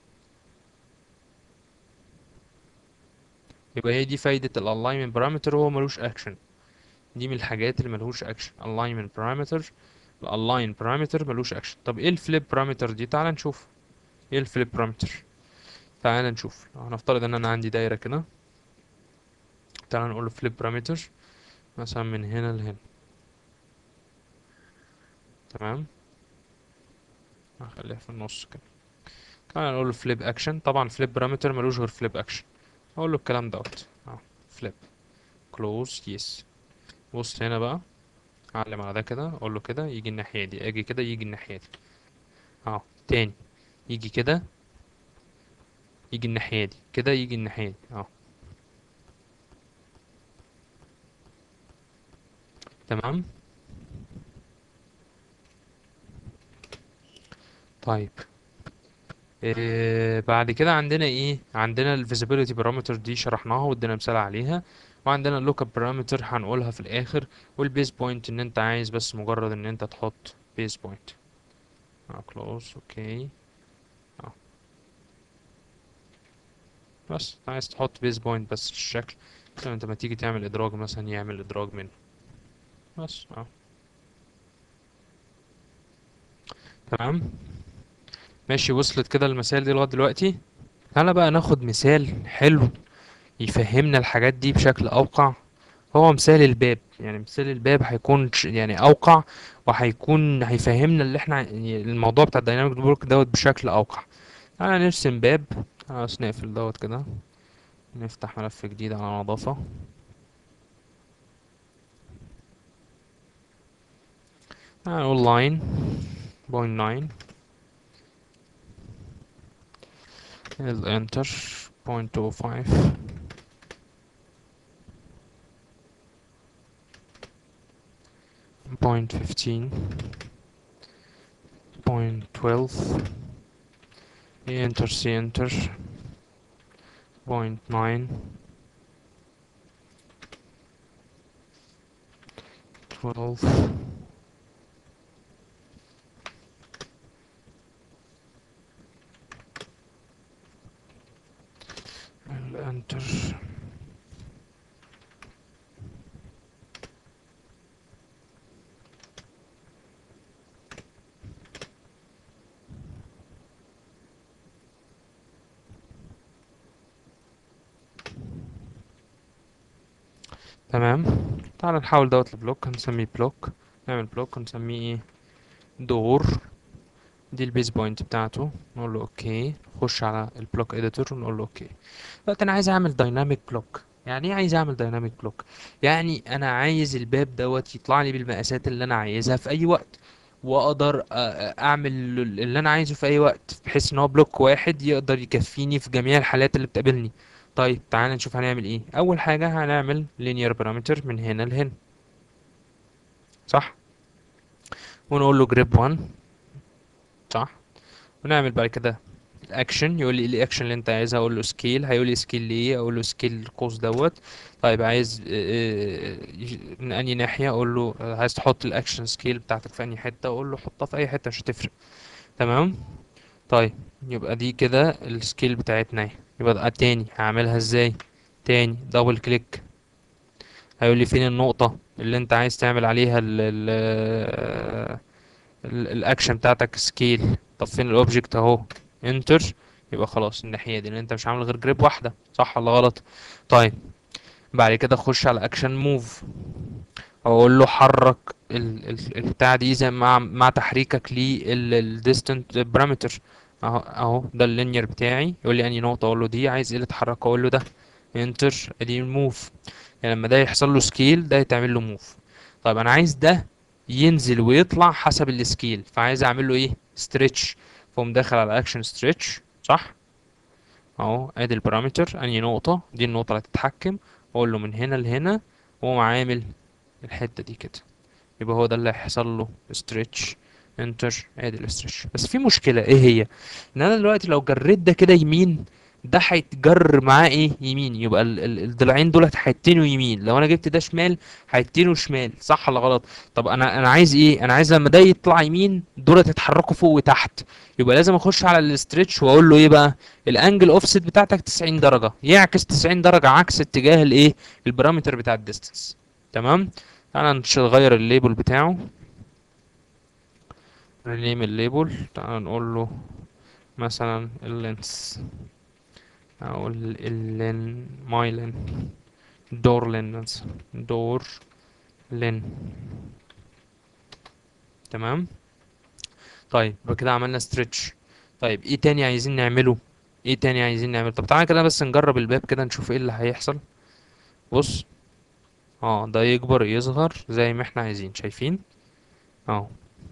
A: يبقى هي دي فايدة الالاينمنت بارامتر هو ملوش اكشن دي من الحاجات اللي ملهوش اكشن الاينمنت بارامتر الالاين بارامتر ملوش اكشن طب ايه الفليب بارامتر دي تعال نشوف ايه الفليب بارامتر تعال نشوف لو هنفترض ان انا عندي دايرة كده تعال نقول له فليب بارامتر مثلا من هنا لهنا تمام هخليها في النص كده تعال نقول له فليب اكشن طبعا فليب بارامتر ملوش غير فليب اكشن اقول له الكلام دوت اهو فليب كلوز يس بص هنا بقى اعلم على ده كده اقول له كده يجي الناحيه دي اجي كده يجي الناحيه دي اهو تاني يجي كده يجي الناحيه دي كده يجي الناحيه دي اهو تمام طيب إيه بعد كده عندنا ايه عندنا ال visibility parameter دي شرحناها وادينا مثال عليها وعندنا ال lookup parameter هنقولها في الاخر والبيز بوينت ان انت عايز بس مجرد ان انت تحط بيز بوينت اه close اوكي اه بس انت عايز تحط بيز بوينت بس في الشكل عشان انت ما تيجي تعمل ادراج مثلا يعمل ادراج منه بس اه تمام ماشي وصلت كده المسائل دي لغايه دلوقتي تعالى بقى ناخد مثال حلو يفهمنا الحاجات دي بشكل أوقع هو مثال الباب يعني مثال الباب هيكون ش- يعني أوقع وهيكون هيفهمنا اللي احنا يعني الموضوع بتاع الديناميك بورك دوت بشكل أوقع تعالى نرسم باب تعالى بس نقفل دوت كده نفتح ملف جديد على نظافة تعالى نقول line point nine enter point two five point fifteen point twelve enter c enter point nine twelve enter تمام تعال نحاول دوت البلوك هنسميه بلوك نعمل بلوك ونسميه ايه دور دي البيز بوينت بتاعته نقول له اوكي نخش على البلوك اديتور ونقول له اوكي دلوقتي انا عايز اعمل دايناميك بلوك يعني ايه عايز اعمل دايناميك بلوك يعني انا عايز الباب دوت يطلع لي بالمقاسات اللي انا عايزها في اي وقت واقدر أ- أ- اعمل اللي انا عايزه في اي وقت بحيث ان هو بلوك واحد يقدر يكفيني في جميع الحالات اللي بتقابلني طيب تعال نشوف هنعمل ايه اول حاجه هنعمل linear parameter من هنا لهنا صح ونقول له grep 1 صح ونعمل بعد كده الاكشن يقول لي ايه الاكشن اللي انت عايزها اقول له سكيل هيقول لي سكيل ليه اقول له سكيل القوس دوت طيب عايز آه، آه، يج- من انهي ناحيه اقول له آه، عايز تحط الاكشن سكيل بتاعتك في انهي حته اقول له حطها في اي حته مش هتفرق تمام طيب يبقى دي كده السكيل بتاعتنا اهي يبقى ده تاني هعملها ازاي تاني دبل كليك هيقول لي فين النقطه اللي انت عايز تعمل عليها ال ال ال- الاكشن بتاعتك سكيل طب فين الاوبجكت اهو انتر يبقى خلاص الناحيه دي لان انت مش عامل غير جريب واحده صح ولا غلط طيب بعد كده اخش على اكشن موف اقول له حرك ال- ال- البتاع دي زي مع مع تحريكك للديستنت بارامتر اهو اهو ده اللينير بتاعي يقول لي انهي نقطه اقول له دي عايز ايه اللي اتحرك اقول له ده انتر ادي موف يعني لما ده يحصل له سكيل ده يتعمل له موف طيب انا عايز ده ينزل ويطلع حسب السكيل فعايز اعمل له ايه ستريتش فاقوم داخل على اكشن ستريتش صح اهو ادي البارامتر انهي نقطة دي النقطة اللي هتتحكم اقول له من هنا لهنا واقوم عامل الحتة دي كده يبقى هو ده اللي هيحصل له ستريتش انتر ادي الاستريتش بس في مشكلة ايه هي ان انا دلوقتي لو جريت ده كده يمين ده هيتجر معاه ايه يمين يبقى ال- ال- الضلعين دولت هيتنوا يمين لو انا جبت ده شمال هيتنوا شمال صح ولا غلط طب انا انا عايز ايه انا عايز لما ده يطلع يمين دولت يتحركوا فوق وتحت يبقى لازم اخش على الاسترتش واقول له ايه بقى الانجل اوفست بتاعتك 90 درجه يعكس 90 درجه عكس اتجاه الايه البارامتر بتاع الديستنس تمام تعالى نش- نغير الليبل بتاعه رينيم الليبل تعالى نقول له مثلا اللينس او ال- اللين ماي لين دور لين مثلا دور لين تمام طيب يبقى كده عملنا ستريتش طيب ايه تاني عايزين نعمله ايه تاني عايزين نعمله طب تعالى كده بس نجرب الباب كده نشوف ايه اللي هيحصل بص اه ده يكبر يصغر زي ما احنا عايزين شايفين اه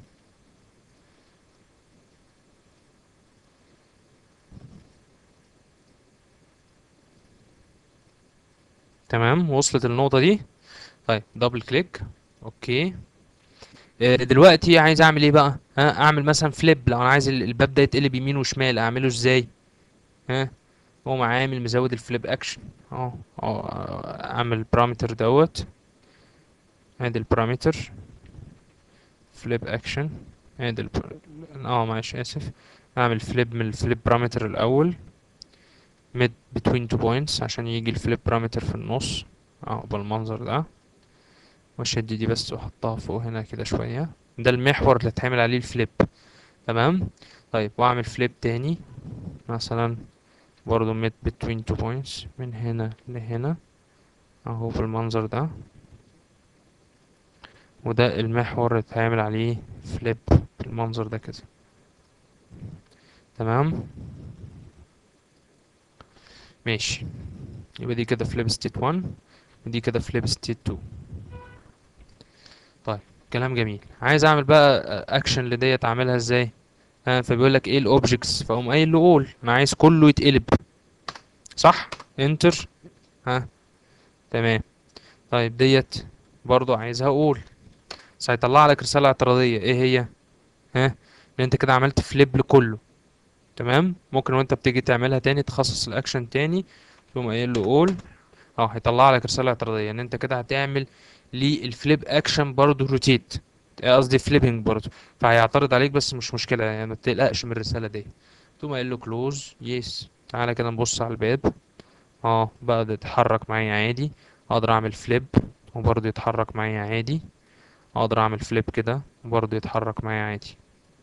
A: تمام وصلت النقطة دي طيب دبل كليك اوكي آه، دلوقتي عايز اعمل ايه بقى ها اعمل مثلا فليب لو انا عايز ال- الباب ده يتقلب يمين وشمال اعمله ازاي ها هو عامل مزود الفليب اكشن اه اه اعمل البارامتر دوت ادي البارامتر فليب اكشن ادي الب- اه معلش اسف اعمل فليب من الفليب بارامتر الاول mid between two points عشان يجي الفليب بارامتر في النص اه بالمنظر ده واشد دي بس واحطها فوق هنا كده شوية ده المحور اللي اتعمل عليه الفليب تمام طيب واعمل فليب تاني مثلا برضو mid between two points من هنا لهنا اهو بالمنظر ده وده المحور اللي اتعمل عليه فليب بالمنظر ده كده تمام ماشي يبقى دي كده فليب ستيت 1 ودي كده فليب ستيت 2 طيب كلام جميل عايز اعمل بقى اكشن لديت اعملها ازاي ها فبيقول لك ايه الاوبجكتس فاقوم قايل له اول انا عايز كله يتقلب صح انتر ها تمام طيب ديت برضو عايزها اقول بس هيطلع لك رسالة اعتراضية ايه هي ها ان انت كده عملت فليب لكله تمام ممكن وانت بتيجي تعملها تاني تخصص الاكشن تاني تقوم قايل له اول اه هيطلع لك رسالة اعتراضية ان انت كده هتعمل للفليب اكشن برضه روتيت قصدي فليبنج برضه فهيعترض عليك بس مش مشكلة يعني ما تقلقش من الرسالة دي تقوم قايل له كلوز يس تعالى كده نبص على الباب اه بقى ده يتحرك معايا عادي اقدر اعمل فليب وبرضه يتحرك معايا عادي اقدر اعمل فليب كده وبرضه يتحرك معايا عادي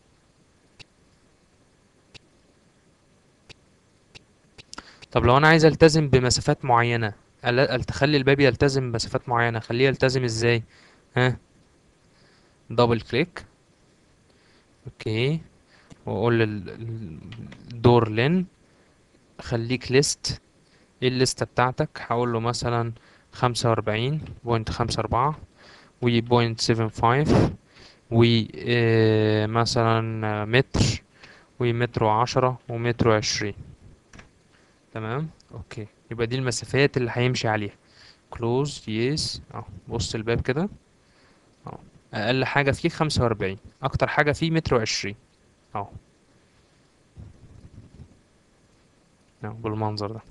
A: طب لو انا عايز التزم بمسافات معينة أل- تخلي الباب يلتزم بمسافات معينة خليه يلتزم ازاي ها دبل كليك اوكي واقول للدور لين خليك ليست ايه الليستة بتاعتك هقول له مثلا خمسة وأربعين بوينت خمسة أربعة و بوينت سيفن فايف و آه، مثلا آه، متر ومتر وعشرة ومتر وعشرين تمام اوكي يبقى دي المسافات اللي هيمشي عليها كلوز يس اهو بص الباب كده اهو اقل حاجة فيه خمسة وأربعين اكتر حاجة فيه متر وعشرين اهو اهو بالمنظر ده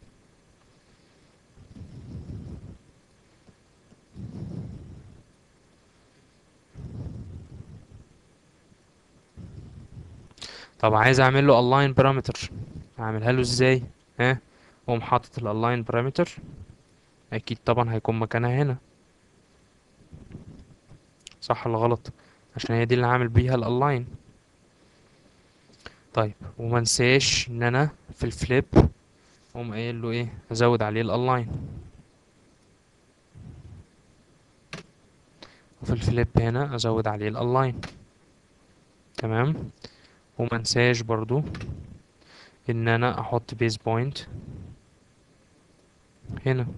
A: طب عايز اعمل له align parameter اعملها له ازاي ها اقوم حاطط ال align parameter اكيد طبعا هيكون مكانها هنا صح ولا غلط عشان هي دي اللي هعمل بيها ال align طيب وما انساش ان انا في الفليب اقوم قايل له ايه ازود عليه ال align وفي الفليب هنا ازود عليه ال align تمام وما انساش برضو ان انا احط بيز بوينت هنا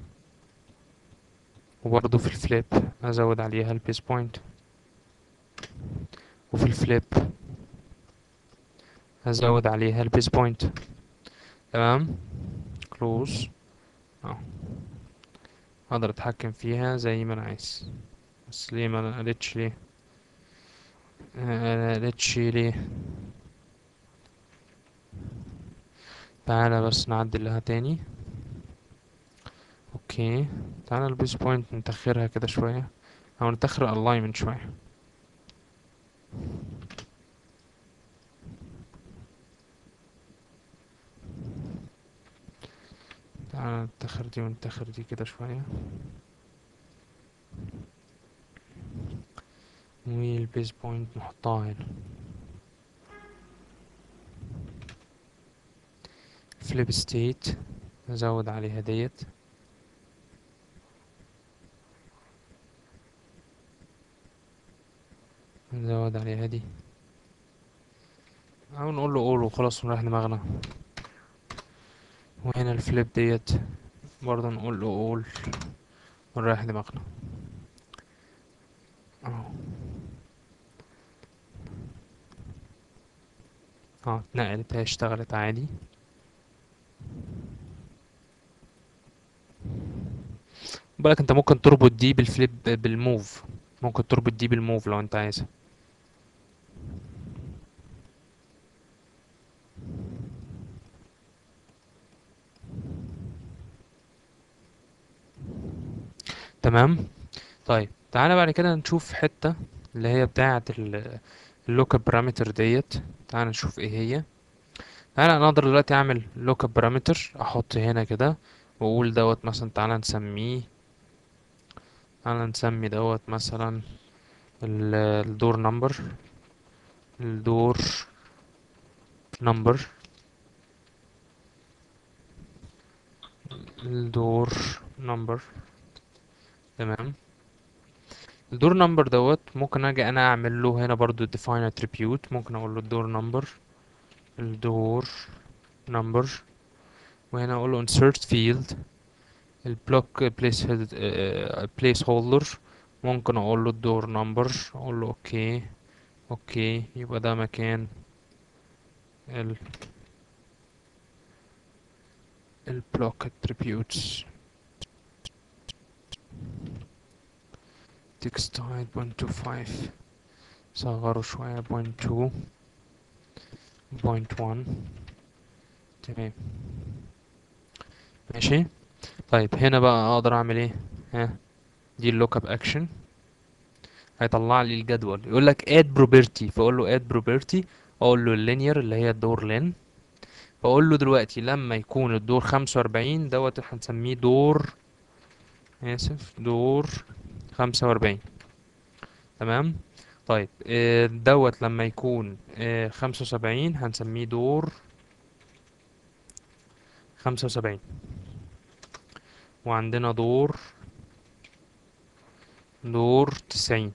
A: وبرضو في الفليب ازود عليها البيز بوينت وفي الفليب هزود عليها البيز بوينت تمام كلوز اه اقدر اتحكم فيها زي ما انا عايز بس ليه ما انا قلتش ليه آه، قلتش ليه تعالى بس نعدل لها تاني اوكي تعالى البيز بوينت نتخرها كده شوية او نتخر الالاينمنت شوية تعالى نتخر دي ونتخر دي كده شوية والبيز بوينت نحطها هنا فليب ستيت نزود عليها ديت نزود عليها دي او نقول له قول وخلاص ونريح دماغنا وهنا الفليب ديت برضه نقول له قول ونريح دماغنا اهو اه اتنقلت هي اشتغلت عادي بالك انت ممكن تربط دي بالفليب بالموف ممكن تربط دي بالموف لو انت عايزها تمام طيب تعالى بعد كده نشوف حتة اللي هي بتاعة اللوكال بارامتر ديت تعالى نشوف ايه هي تعالى انا اقدر دلوقتي اعمل لوكال بارامتر احط هنا كده واقول دوت مثلا تعالى نسميه تعالى نسمي دوت مثلا ال- الدور نمبر الدور نمبر الدور نمبر تمام الدور نمبر دوت ممكن اجي انا اعمل له هنا برضو define attribute ممكن اقول له الدور نمبر الدور نمبر وهنا اقول له insert field البلوك place head place holder ممكن اقول له الدور نمبر اقول له اوكي اوكي يبقى ده مكان ال البلوك attributes text height 0.25 صغره شوية 0.2 بوينت 1 تمام ماشي طيب هنا بقى اقدر اعمل ايه ها دي اللوك اب اكشن هيطلع لي الجدول يقول لك اد بروبرتي فاقول له اد بروبرتي اقول له اللينير اللي هي الدور لين فاقول له دلوقتي لما يكون الدور 45 دوت هنسميه دور اسف دور 45 تمام طيب آه، دوت لما يكون آه، 75 هنسميه دور 75 وعندنا دور دور 90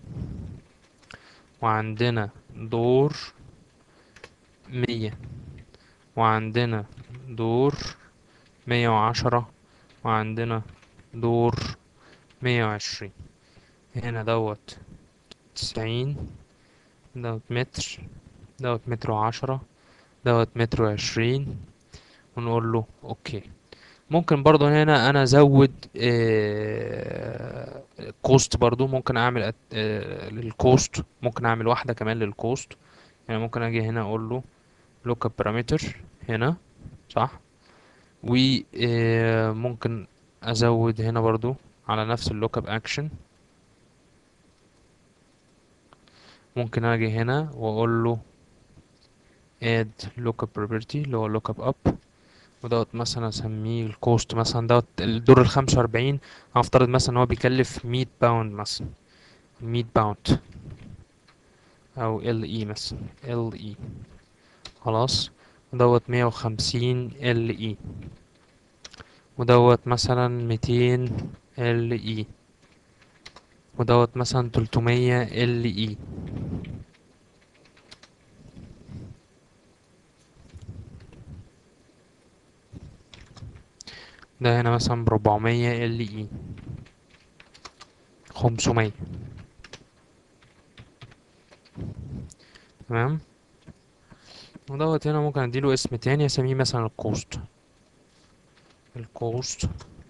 A: وعندنا دور 100 وعندنا دور 110 وعندنا دور 120 هنا دوت 90 دوت متر دوت متر وعشرة دوت متر وعشرين ونقول له اوكي ممكن برضو هنا انا ازود كوست برضو ممكن اعمل أت- آه، للكوست ممكن اعمل واحدة كمان للكوست يعني ممكن اجي هنا اقول له lookup parameter هنا صح وممكن ازود هنا برضو على نفس اللوك اب اكشن ممكن اجي هنا واقول له add lookup property اللي هو lookup up ودوت مثلا اسميه الكوست مثلا دوت الدور الخمسة وأربعين هنفترض مثلا هو بيكلف مية باوند مثلا مية باوند أو ال اي مثلا ال اي خلاص ودوت مية وخمسين ال اي ودوت مثلا ميتين ال اي ودوت مثلا تلتمية ال اي ده هنا مثلا بربعمية ال اي خمسمية تمام ودوت هنا ممكن اديله اسم تاني اسميه مثلا الكوست الكوست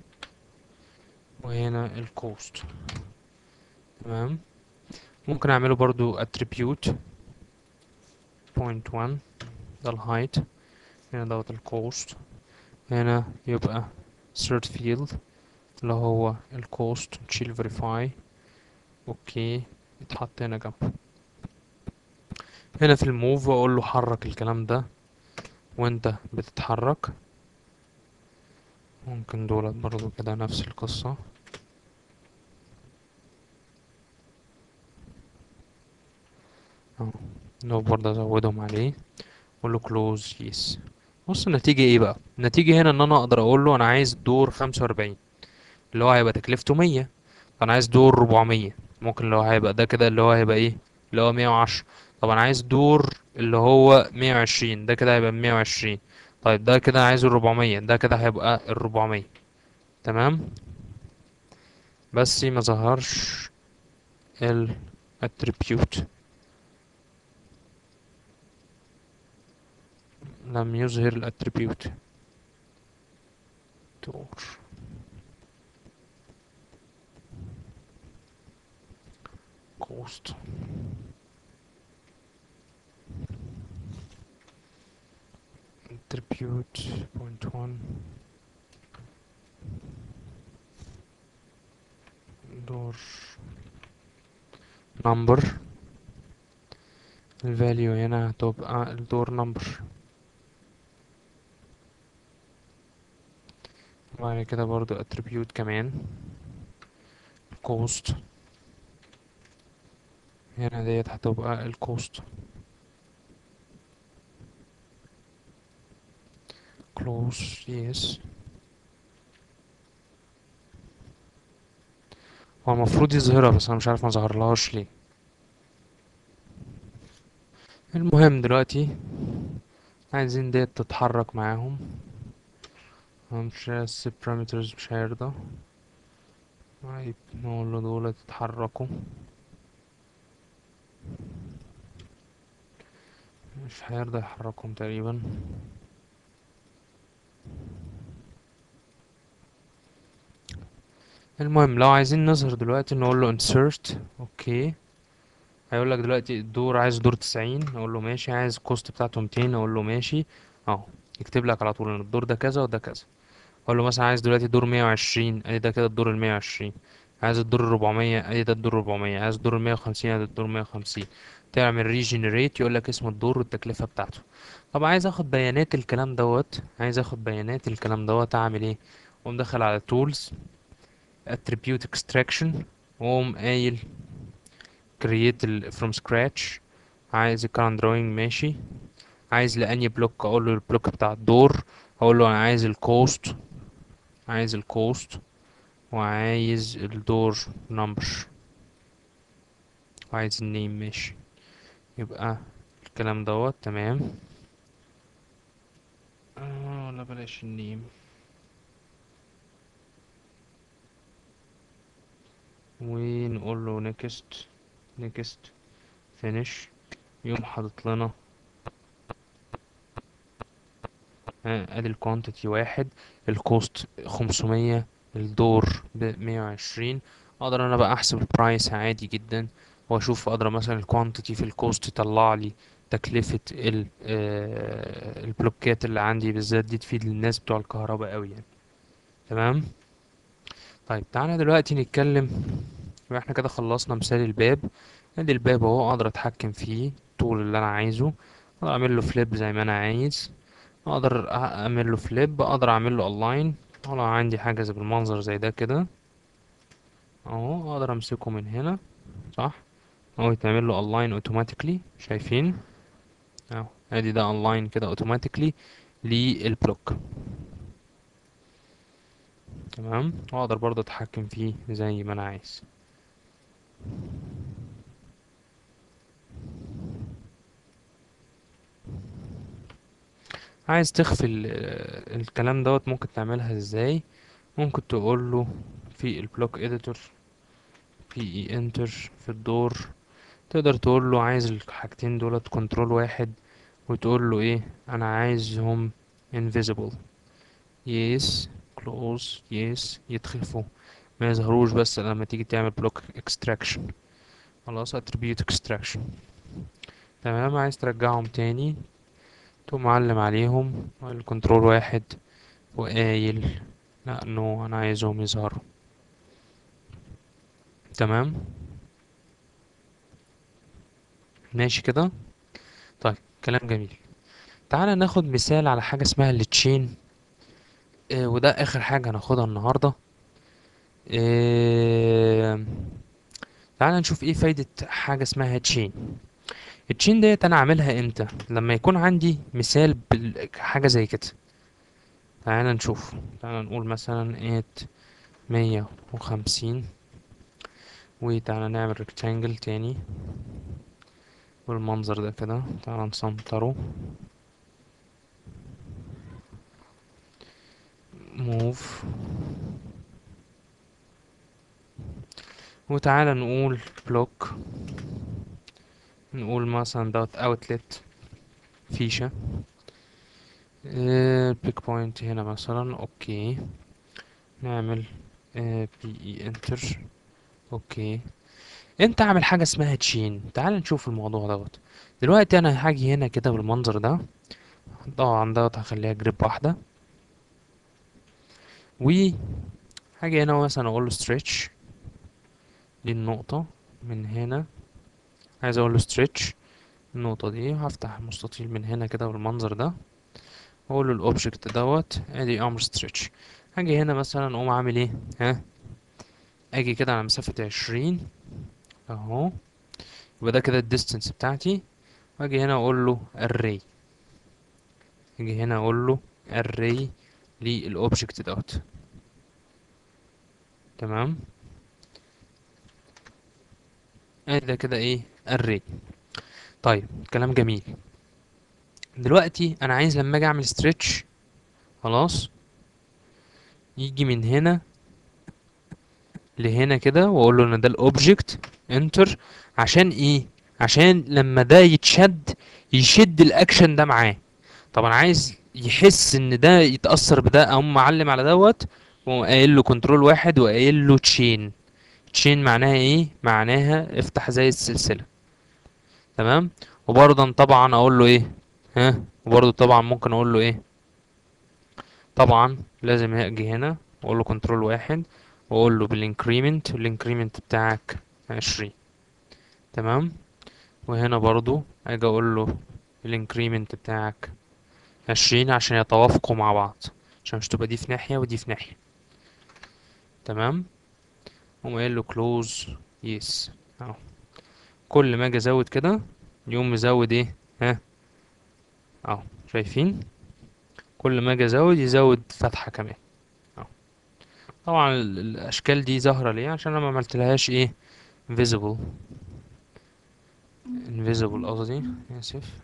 A: وهنا الكوست تمام ممكن اعمله برضو attribute point one ده الهايت هنا دوت الكوست هنا يبقى third field اللي هو الكوست نشيل verify اوكي يتحط هنا جنبه هنا في الموف اقول له حرك الكلام ده وانت بتتحرك ممكن دولت برضو كده نفس القصة اهو لو برضه ازودهم عليه اقول له close yes بص النتيجة ايه بقى النتيجة هنا ان انا اقدر اقول له انا عايز دور خمسة واربعين اللي هو هيبقى تكلفته مية فانا عايز دور ربعمية ممكن اللي هو هيبقى ده كده اللي هو هيبقى ايه اللي هو مية وعشرة طب انا عايز دور اللي هو مية وعشرين ده كده هيبقى مية وعشرين طيب ده كده عايزه الربعمية ده كده هيبقى الربعمية تمام بس ما ظهرش ال attribute لم يظهر الاتريبيوت دور cost attribute point one دور number الفاليو هنا هتبقى الدور number وبعد كده برضو attribute كمان cost هنا ديت هتبقى الكوست close yes هو المفروض يظهرها بس انا مش عارف ما ظهرلهاش ليه المهم دلوقتي عايزين ديت تتحرك معاهم مش السيب parameters مش هيرضى طيب نقول له دول يتحركوا مش هيرضى يحركهم تقريبا المهم لو عايزين نظهر دلوقتي نقول له insert اوكي هيقول لك دلوقتي الدور عايز دور 90 اقول له ماشي عايز الكوست بتاعته 200 اقول له ماشي اهو يكتب لك على طول ان الدور ده كذا وده كذا اقول له مثلا عايز دلوقتي دور 120 ادي ده كده الدور ال 120 عايز الدور ال 400 ادي ده الدور 400 عايز الدور ال 150 ادي الدور 150 تعمل ريجنريت يقول لك اسم الدور والتكلفة بتاعته طب عايز اخد بيانات الكلام دوت عايز اخد بيانات الكلام دوت اعمل ايه اقوم داخل على tools attribute extraction واقوم قايل create ال from scratch عايز الكرنت drawing ماشي عايز لأني بلوك اقول له البلوك بتاع الدور اقول له انا عايز الكوست عايز الكوست وعايز الدور نمبر وعايز النيم ماشي يبقى الكلام دوت تمام آه ولا بلاش النيم ونقول له next next finish يقوم حاطط لنا آه، ادي الكوانتيتي واحد الكوست خمسمية الدور بمية وعشرين اقدر انا بقى احسب البرايس عادي جدا واشوف اقدر مثلا الكوانتيتي في الكوست يطلع لي تكلفة ال آه، البلوكات اللي عندي بالذات دي تفيد للناس بتوع الكهرباء قوي يعني تمام طيب تعالى دلوقتي نتكلم يبقى احنا كده خلصنا مثال الباب ادي الباب اهو اقدر اتحكم فيه طول اللي انا عايزه اقدر اعمل له فليب زي ما انا عايز اقدر أ- اعمل له فليب اقدر اعمل له الاين طالع عندي حاجه زي بالمنظر زي ده كده اهو اقدر امسكه من هنا صح اهو يتعمل له الاين اوتوماتيكلي شايفين اهو ادي ده الاين كده اوتوماتيكلي للبلوك تمام واقدر برضه اتحكم فيه زي ما انا عايز عايز تخفي ال- الكلام دوت ممكن تعملها ازاي ممكن تقول له في البلوك اديتور بي اي انتر في الدور تقدر تقول له عايز الحاجتين دولت كنترول واحد وتقول له ايه انا عايزهم invisible yes close yes يتخفوا ما يظهروش بس لما تيجي تعمل بلوك extraction خلاص attribute extraction تمام عايز ترجعهم تاني تقوم معلم عليهم الكنترول واحد وقايل لا نو انا عايزهم يظهروا تمام ماشي كده طيب كلام جميل تعالى ناخد مثال على حاجة اسمها التشين آه وده اخر حاجة هناخدها النهاردة آه تعالى نشوف ايه فايدة حاجة اسمها تشين التشين ديت انا عاملها امتى لما يكون عندي مثال بحاجة زي كده تعالى نشوف تعالى نقول مثلا ات مية وخمسين وتعالى نعمل ريكتانجل تاني بالمنظر ده كده تعالى نسنتره موف وتعالى نقول بلوك نقول مثلا دوت اوتلت فيشة البيك بوينت هنا مثلا اوكي نعمل بي اي انتر اوكي انت اعمل حاجة اسمها تشين تعال نشوف الموضوع دوت دلوقتي انا هاجي هنا كده بالمنظر ده طبعا دوت هخليها جريب واحدة و هاجي هنا مثلا اقول له stretch دي النقطة من هنا عايز اقول له stretch النقطة دي هفتح مستطيل من هنا كده بالمنظر ده واقول له الاوبجكت دوت ادي امر stretch هاجي هنا مثلا اقوم عامل ايه ها اجي كده على مسافة عشرين اهو يبقى ده كده الديستنس بتاعتي واجي هنا اقول له array اجي هنا اقول له array للاوبجكت دوت تمام ادي ده كده ايه array طيب كلام جميل دلوقتي انا عايز لما اجي اعمل stretch خلاص يجي من هنا لهنا كده واقول له ان ده الاوبجكت انتر عشان ايه عشان لما ده يتشد يشد الاكشن ده معاه طبعا عايز يحس ان ده يتاثر بده اقوم معلم على دوت واقوم قايل له كنترول واحد وقايل له تشين تشين معناها ايه معناها افتح زي السلسله تمام وبرضه طبعا اقول له ايه ها وبرضه طبعا ممكن اقول له ايه طبعا لازم اجي هنا واقول له كنترول واحد واقول له بالانكريمنت الانكريمنت بتاعك عشرين تمام وهنا برضو اجي اقول له الانكريمنت بتاعك عشرين عشان يتوافقوا مع بعض عشان مش تبقى دي في ناحية ودي في ناحية تمام اقوم قايل له كلوز يس اهو كل ما اجي ازود كده يقوم مزود ايه ها اهو شايفين كل ما اجي ازود يزود فتحة كمان اهو طبعا ال- الاشكال دي ظاهرة ليه عشان انا ما عملتلهاش ايه visible invisible قصدي اسف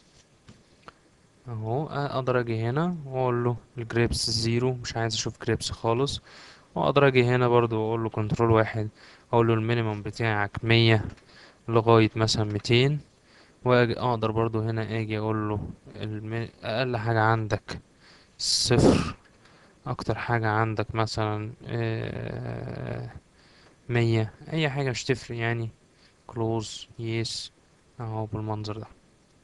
A: اهو اقدر اجي هنا واقول له الجريبس زيرو مش عايز اشوف جريبس خالص واقدر اجي هنا برضو واقول له كنترول واحد اقول له المينيمم بتاعك مية لغاية مثلا ميتين واقدر برضو هنا اجي اقول له المي... اقل حاجة عندك صفر اكتر حاجة عندك مثلا آه، مية اي حاجة مش تفرق يعني كلوز يس اهو بالمنظر ده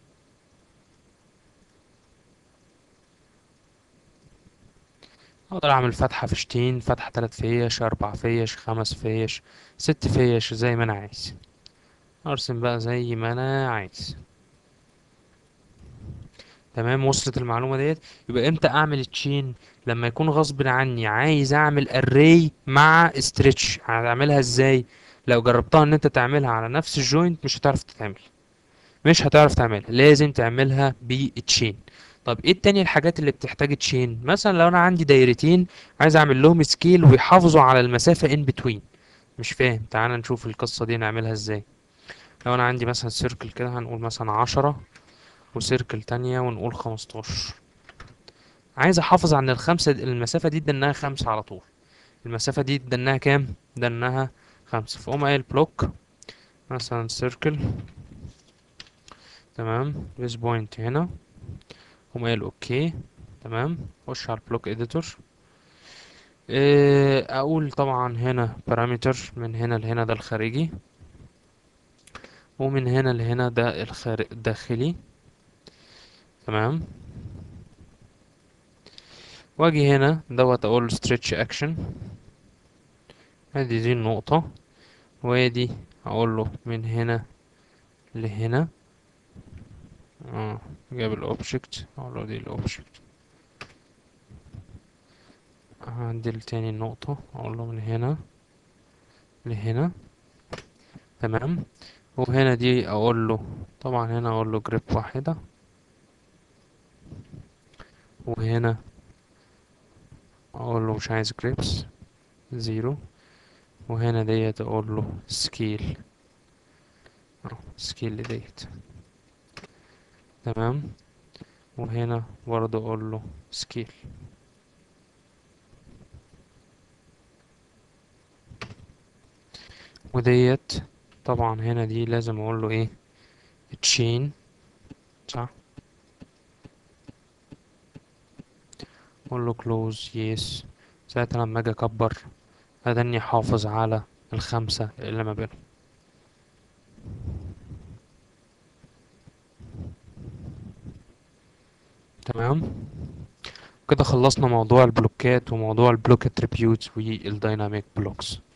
A: اقدر اعمل فتحة فيشتين فتحة تلات فيش اربع فيش خمس فيش ست فيش زي ما انا عايز ارسم بقى زي ما انا عايز تمام وصلت المعلومة ديت يبقى امتى اعمل تشين لما يكون غصب عني عايز اعمل اري مع استريتش هعملها ازاي لو جربتها ان انت تعملها على نفس الجوينت مش هتعرف تتعمل مش هتعرف تعملها لازم تعملها بالتشين طب ايه التاني الحاجات اللي بتحتاج تشين مثلا لو انا عندي دايرتين عايز اعمل لهم سكيل ويحافظوا على المسافة ان بتوين مش فاهم تعال نشوف القصة دي نعملها ازاي لو انا عندي مثلا سيركل كده هنقول مثلا عشرة وسيركل تانية ونقول خمستاشر عايز احافظ عن الخمسة المسافة دي دنها خمسة على طول المسافة دي دنها كام دنها خمسة فاقوم قايل بلوك مثلا سيركل تمام بيس بوينت هنا قوم قايل اوكي تمام خش على البلوك اديتور اقول طبعا هنا بارامتر من هنا لهنا ده الخارجي ومن هنا لهنا ده الخارج الداخلي تمام واجي هنا دوت اقول stretch action ادي دي النقطة وادي اقول له من هنا لهنا اه جاب الاوبجكت اقول له دي الاوبجكت هعدل تاني النقطة اقول له من هنا لهنا تمام وهنا دي اقول له طبعا هنا اقول له جريب واحدة وهنا اقول له مش عايز جريبس زيرو وهنا ديت اقول له سكيل اه سكيل ديت تمام وهنا برضه اقول له سكيل وديت طبعا هنا دي لازم اقول له ايه تشين صح اقول له كلوز يس ساعتها لما اجي اكبر ادني احافظ على الخمسة اللي ما بينهم تمام كده خلصنا موضوع البلوكات وموضوع البلوك اتريبيوتس والديناميك بلوكس